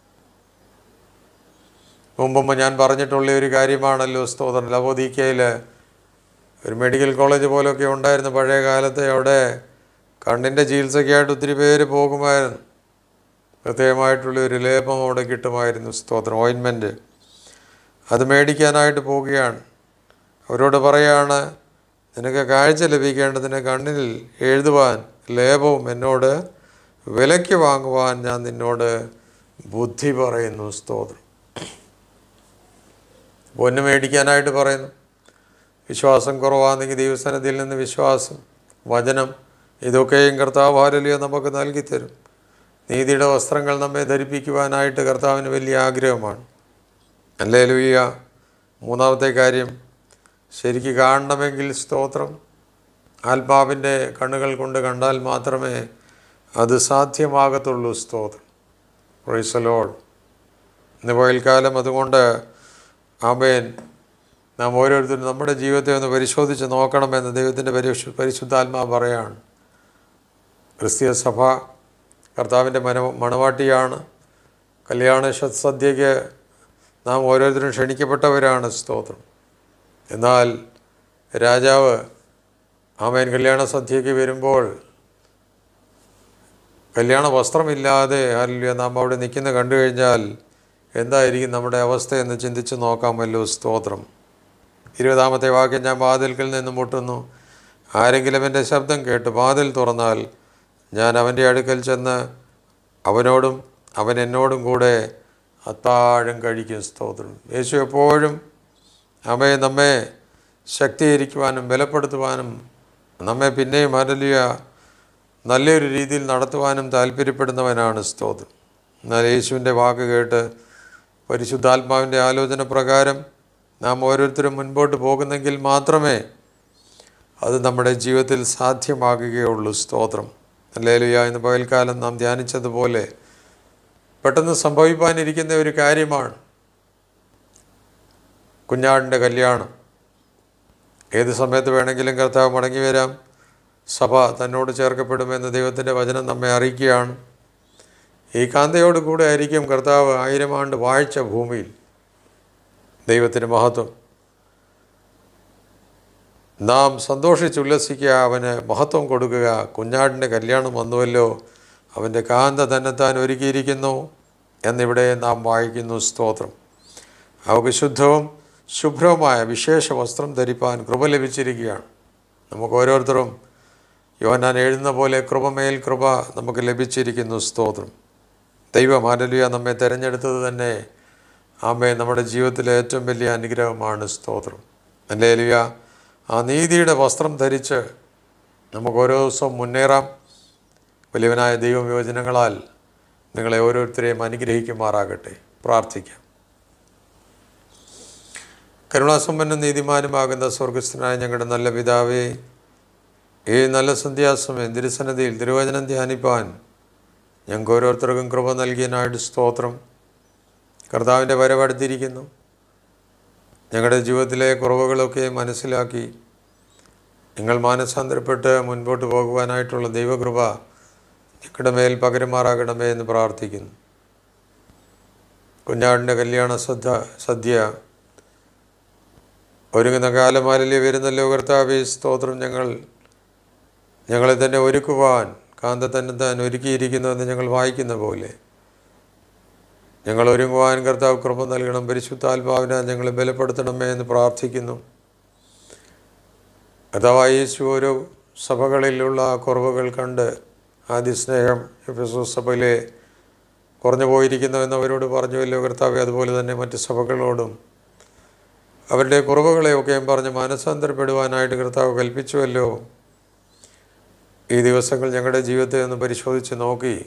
മുമ്പ് ഞാൻ പറഞ്ഞിട്ടുള്ള ഒരു കാര്യമാണല്ലോ സ്തോത്രം ലവോദീക്കയിൽ ഒരു മെഡിക്കൽ കോളേജ് പോലൊക്കെ ഉണ്ടായിരുന്നു പഴയ കാലത്ത് അവിടെ കണ്ണിൻ്റെ ചികിത്സയ്ക്കായിട്ട് ഒത്തിരി പേര് പോകുമായിരുന്നു പ്രത്യേകമായിട്ടുള്ള ഒരു ലേപം അവിടെ കിട്ടുമായിരുന്നു സ്തോത്രം ഓയിൻമെൻറ്റ് അത് മേടിക്കാനായിട്ട് പോവുകയാണ് അവരോട് പറയാണ് നിനക്ക് കാഴ്ച ലഭിക്കേണ്ടതിന് കണ്ണിൽ എഴുതുവാൻ ലേപവും എന്നോട് വിലയ്ക്ക് വാങ്ങുവാൻ ഞാൻ നിന്നോട് ബുദ്ധി പറയുന്നു സ്തോത്രം പൊന്ന് മേടിക്കാനായിട്ട് പറയുന്നു വിശ്വാസം കുറവാണെങ്കിൽ ദൈവസനത്തിൽ നിന്ന് വിശ്വാസം വചനം ഇതൊക്കെയും കർത്താവ് ആരലിയോ നമുക്ക് നൽകി തരും നീതിയുടെ വസ്ത്രങ്ങൾ നമ്മെ ധരിപ്പിക്കുവാനായിട്ട് കർത്താവിന് വലിയ ആഗ്രഹമാണ് അല്ലേ ലൂയ്യ മൂന്നാമത്തെ കാര്യം ശരിക്ക് കാണണമെങ്കിൽ സ്തോത്രം ആത്മാവിൻ്റെ കണ്ണുകൾ കൊണ്ട് കണ്ടാൽ മാത്രമേ അത് സാധ്യമാകത്തുള്ളൂ സ്തോത്രം പ്രൈസലോൾ ഇന്ന് പകൽക്കാലം അതുകൊണ്ട് ആമേൻ നാം ഓരോരുത്തരും നമ്മുടെ ജീവിതത്തെ ഒന്ന് പരിശോധിച്ച് നോക്കണമെന്ന് ദൈവത്തിൻ്റെ പരിശു പരിശുദ്ധാത്മാവ് പറയാണ് ക്രിസ്തീയ സഭ കർത്താവിൻ്റെ മന മണവാട്ടിയാണ് കല്യാണ ശ- സദ്യയ്ക്ക് നാം ഓരോരുത്തരും ക്ഷണിക്കപ്പെട്ടവരാണ് സ്തോത്രം എന്നാൽ രാജാവ് ആമേൻ കല്യാണ സദ്യയ്ക്ക് വരുമ്പോൾ കല്യാണ വസ്ത്രമില്ലാതെ അല്ല നാം അവിടെ നിൽക്കുന്ന കണ്ടു കഴിഞ്ഞാൽ എന്തായിരിക്കും നമ്മുടെ അവസ്ഥയെന്ന് ചിന്തിച്ച് നോക്കാമല്ലോ സ്തോത്രം ഇരുപതാമത്തെ വാക്യം ഞാൻ വാതിൽക്കൽ നിന്ന് മുട്ടുന്നു ആരെങ്കിലും എൻ്റെ ശബ്ദം കേട്ട് വാതിൽ തുറന്നാൽ ഞാൻ അവൻ്റെ അടുക്കൽ ചെന്ന് അവനോടും അവൻ എന്നോടും കൂടെ അത്താഴം കഴിക്കും സ്തോത്രം യേശു എപ്പോഴും അവയെ നമ്മെ ശക്തീകരിക്കുവാനും ബലപ്പെടുത്തുവാനും നമ്മെ പിന്നെയും അരലിയ നല്ലൊരു രീതിയിൽ നടത്തുവാനും താല്പര്യപ്പെടുന്നവനാണ് സ്തോത്രം എന്നാൽ യേശുവിൻ്റെ വാക്ക് കേട്ട് പരിശുദ്ധാത്മാവിൻ്റെ ആലോചന പ്രകാരം നാം ഓരോരുത്തരും മുൻപോട്ട് പോകുന്നെങ്കിൽ മാത്രമേ അത് നമ്മുടെ ജീവിതത്തിൽ സാധ്യമാകുകയുള്ളൂ സ്തോത്രം അല്ലേലുയ ഇന്ന് പകൽക്കാലം നാം ധ്യാനിച്ചതുപോലെ പെട്ടെന്ന് സംഭവിക്കാനിരിക്കുന്ന ഒരു കാര്യമാണ് കുഞ്ഞാടിൻ്റെ കല്യാണം ഏത് സമയത്ത് വേണമെങ്കിലും കർത്താവ് മടങ്ങി വരാം സഭ തന്നോട് ചേർക്കപ്പെടുമെന്ന് ദൈവത്തിൻ്റെ വചനം നമ്മെ അറിയിക്കുകയാണ് ഈ കാന്തയോട് കൂടെ ആയിരിക്കും കർത്താവ് ആയിരം ആണ്ട് വാഴ്ച ഭൂമിയിൽ ദൈവത്തിന് മഹത്വം നാം സന്തോഷിച്ചുല്ലസിക്കുക അവന് മഹത്വം കൊടുക്കുക കുഞ്ഞാടിൻ്റെ കല്യാണം വന്നുവല്ലോ അവൻ്റെ കാന്ത തന്നെത്താൻ ഒരുക്കിയിരിക്കുന്നു എന്നിവിടെ നാം വായിക്കുന്നു സ്തോത്രം അവർക്ക് ശുദ്ധവും ശുഭ്രവുമായ വിശേഷ വസ്ത്രം ധരിപ്പാൻ കൃപ ലഭിച്ചിരിക്കുകയാണ് നമുക്ക് ഓരോരുത്തരും യോഹന്നാൻ എഴുതുന്ന പോലെ കൃപമേൽ കൃപ നമുക്ക് ലഭിച്ചിരിക്കുന്നു സ്തോത്രം ദൈവം ആരലിയ നമ്മെ തിരഞ്ഞെടുത്തത് തന്നെ ആമേ നമ്മുടെ ജീവിതത്തിലെ ഏറ്റവും വലിയ അനുഗ്രഹമാണ് സ്തോത്രം അല്ലേലിയ ആ നീതിയുടെ വസ്ത്രം ധരിച്ച് നമുക്ക് ഓരോ ദിവസവും മുന്നേറാം വലിയവനായ ദൈവവിയോജനങ്ങളാൽ നിങ്ങളെ ഓരോരുത്തരെയും അനുഗ്രഹിക്കുമാറാകട്ടെ പ്രാർത്ഥിക്കാം കരുണാസമ്പന്ന നീതിമാനുമാകുന്ന സ്വർഗസ്ഥനായ ഞങ്ങളുടെ നല്ല പിതാവേ ഈ നല്ല സന്ധ്യാസമയം തിരുസന്നതിയിൽ തിരുവചനം ധ്യാനിപ്പാൻ ഞങ്ങൾക്ക് ഓരോരുത്തർക്കും കൃപ നൽകിയനായിട്ട് സ്തോത്രം കർത്താവിൻ്റെ വരവടുത്തിരിക്കുന്നു ഞങ്ങളുടെ ജീവിതത്തിലെ കുറവുകളൊക്കെ മനസ്സിലാക്കി നിങ്ങൾ മാനസാന്തരപ്പെട്ട് മുൻപോട്ട് പോകുവാനായിട്ടുള്ള ദൈവകൃപ ഞങ്ങളുടെ മേൽ പകരമാറാകണമേ എന്ന് പ്രാർത്ഥിക്കുന്നു കുഞ്ഞാടിൻ്റെ കല്യാണ സദ്യ സദ്യ ഒരുങ്ങുന്ന കാലമാലില്ലേ വരുന്നല്ലോ കർത്താവേ സ്തോത്രം ഞങ്ങൾ ഞങ്ങളെ തന്നെ ഒരുക്കുവാൻ കാന്ത തന്നെ താൻ ഒരുക്കിയിരിക്കുന്നുവെന്ന് ഞങ്ങൾ വായിക്കുന്ന പോലെ ഞങ്ങൾ ഒരുങ്ങുവാൻ കർത്താവ് കൃപ നൽകണം പരിശുദ്ധാത്മാവിനെ ഞങ്ങളെ ബലപ്പെടുത്തണമേ എന്ന് പ്രാർത്ഥിക്കുന്നു കർത്താവായ യേശു ഓരോ സഭകളിലുള്ള കുറവുകൾ കണ്ട് ആദ്യ സ്നേഹം എഫെസോസ് സഭയിലെ കുറഞ്ഞു പോയിരിക്കുന്നുവെന്ന് അവരോട് പറഞ്ഞുവല്ലോ കർത്താവെ അതുപോലെ തന്നെ മറ്റ് സഭകളോടും അവരുടെ കുറവുകളെയൊക്കെയും പറഞ്ഞ് മാനസാന്തരപ്പെടുവാനായിട്ട് കർത്താവ് കൽപ്പിച്ചുവല്ലോ ഈ ദിവസങ്ങൾ ഞങ്ങളുടെ ജീവിതത്തെ ഒന്ന് പരിശോധിച്ച് നോക്കി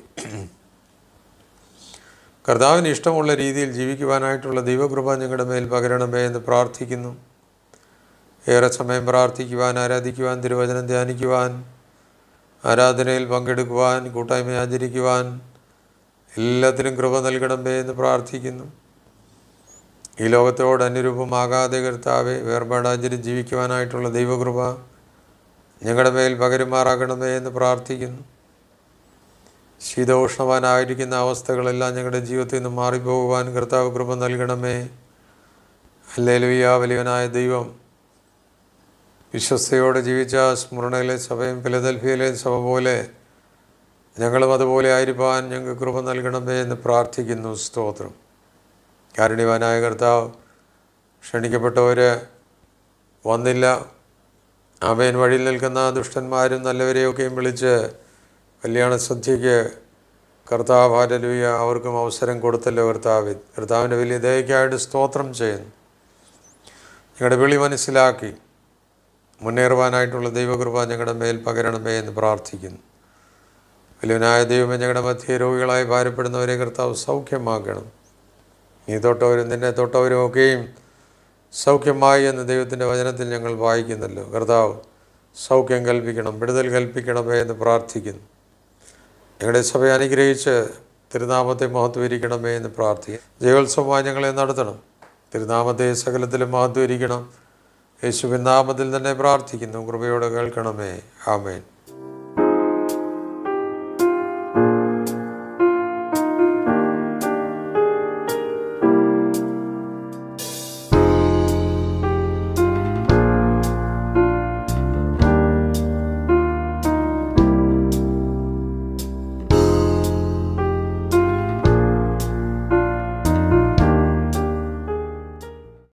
കർത്താവിന് ഇഷ്ടമുള്ള രീതിയിൽ ജീവിക്കുവാനായിട്ടുള്ള ദൈവകൃപ ഞങ്ങളുടെ മേൽ പകരണമേ എന്ന് പ്രാർത്ഥിക്കുന്നു ഏറെ സമയം പ്രാർത്ഥിക്കുവാൻ ആരാധിക്കുവാൻ തിരുവചനം ധ്യാനിക്കുവാൻ ആരാധനയിൽ പങ്കെടുക്കുവാൻ കൂട്ടായ്മ ആചരിക്കുവാൻ എല്ലാത്തിനും കൃപ നൽകണമേ എന്ന് പ്രാർത്ഥിക്കുന്നു ഈ ലോകത്തോട് അനുരൂപമാകാതെ കർത്താവെ വേർപാടാചരി ജീവിക്കുവാനായിട്ടുള്ള ദൈവകൃപ ഞങ്ങളുടെ മേൽ പകരുമാറാകണമേ എന്ന് പ്രാർത്ഥിക്കുന്നു ശീതോഷ്ണവാനായിരിക്കുന്ന അവസ്ഥകളെല്ലാം ഞങ്ങളുടെ ജീവിതത്തിൽ നിന്ന് മാറിപ്പോകുവാൻ കർത്താവ് കൃപ നൽകണമേ അല്ലേലുയ്യ വലിയവനായ ദൈവം വിശ്വസ്തയോടെ ജീവിച്ച സ്മരണയിലെ സഭയും ഫിലദൽഫിയയിലെ സഭ പോലെ ഞങ്ങളും അതുപോലെ ആയിരിക്കാൻ ഞങ്ങൾക്ക് കൃപ നൽകണമേ എന്ന് പ്രാർത്ഥിക്കുന്നു സ്തോത്രം കാരുണ്യവാനായ കർത്താവ് ക്ഷണിക്കപ്പെട്ടവർ വന്നില്ല അവൻ വഴിയിൽ നിൽക്കുന്ന ദുഷ്ടന്മാരും നല്ലവരെയൊക്കെയും വിളിച്ച് കല്യാണ സദ്യയ്ക്ക് കർത്താവ് ഹാരലുയ അവർക്കും അവസരം കൊടുത്തല്ലോ കർത്താവ് കർത്താവിൻ്റെ വലിയ ദയക്കായിട്ട് സ്തോത്രം ചെയ്യുന്നു ഞങ്ങളുടെ വിളി മനസ്സിലാക്കി മുന്നേറുവാനായിട്ടുള്ള ദൈവകൃപ ഞങ്ങളുടെ മേൽ പകരണമേ എന്ന് പ്രാർത്ഥിക്കുന്നു വലിയവനായ ദൈവമേ ഞങ്ങളുടെ മധ്യ രോഗികളായി ഭാരപ്പെടുന്നവരെ കർത്താവ് സൗഖ്യമാക്കണം നീ തൊട്ടവരും നിന്നെ തൊട്ടവരും ഒക്കെയും സൗഖ്യമായി എന്ന് ദൈവത്തിൻ്റെ വചനത്തിൽ ഞങ്ങൾ വായിക്കുന്നല്ലോ കർത്താവ് സൗഖ്യം കൽപ്പിക്കണം വിടുതൽ കൽപ്പിക്കണമേ എന്ന് പ്രാർത്ഥിക്കുന്നു ഞങ്ങളുടെ സഭയെ അനുഗ്രഹിച്ച് തിരുനാമത്തെ മഹത്വീകരിക്കണമേ എന്ന് പ്രാർത്ഥിക്കും ജയോത്സവമായി ഞങ്ങളെ നടത്തണം തിരുനാമത്തെ സകലത്തിലും മഹത്വീകരിക്കണം യേശുവിൻ നാമത്തിൽ തന്നെ പ്രാർത്ഥിക്കുന്നു കൃപയോടെ കേൾക്കണമേ ആമേൻ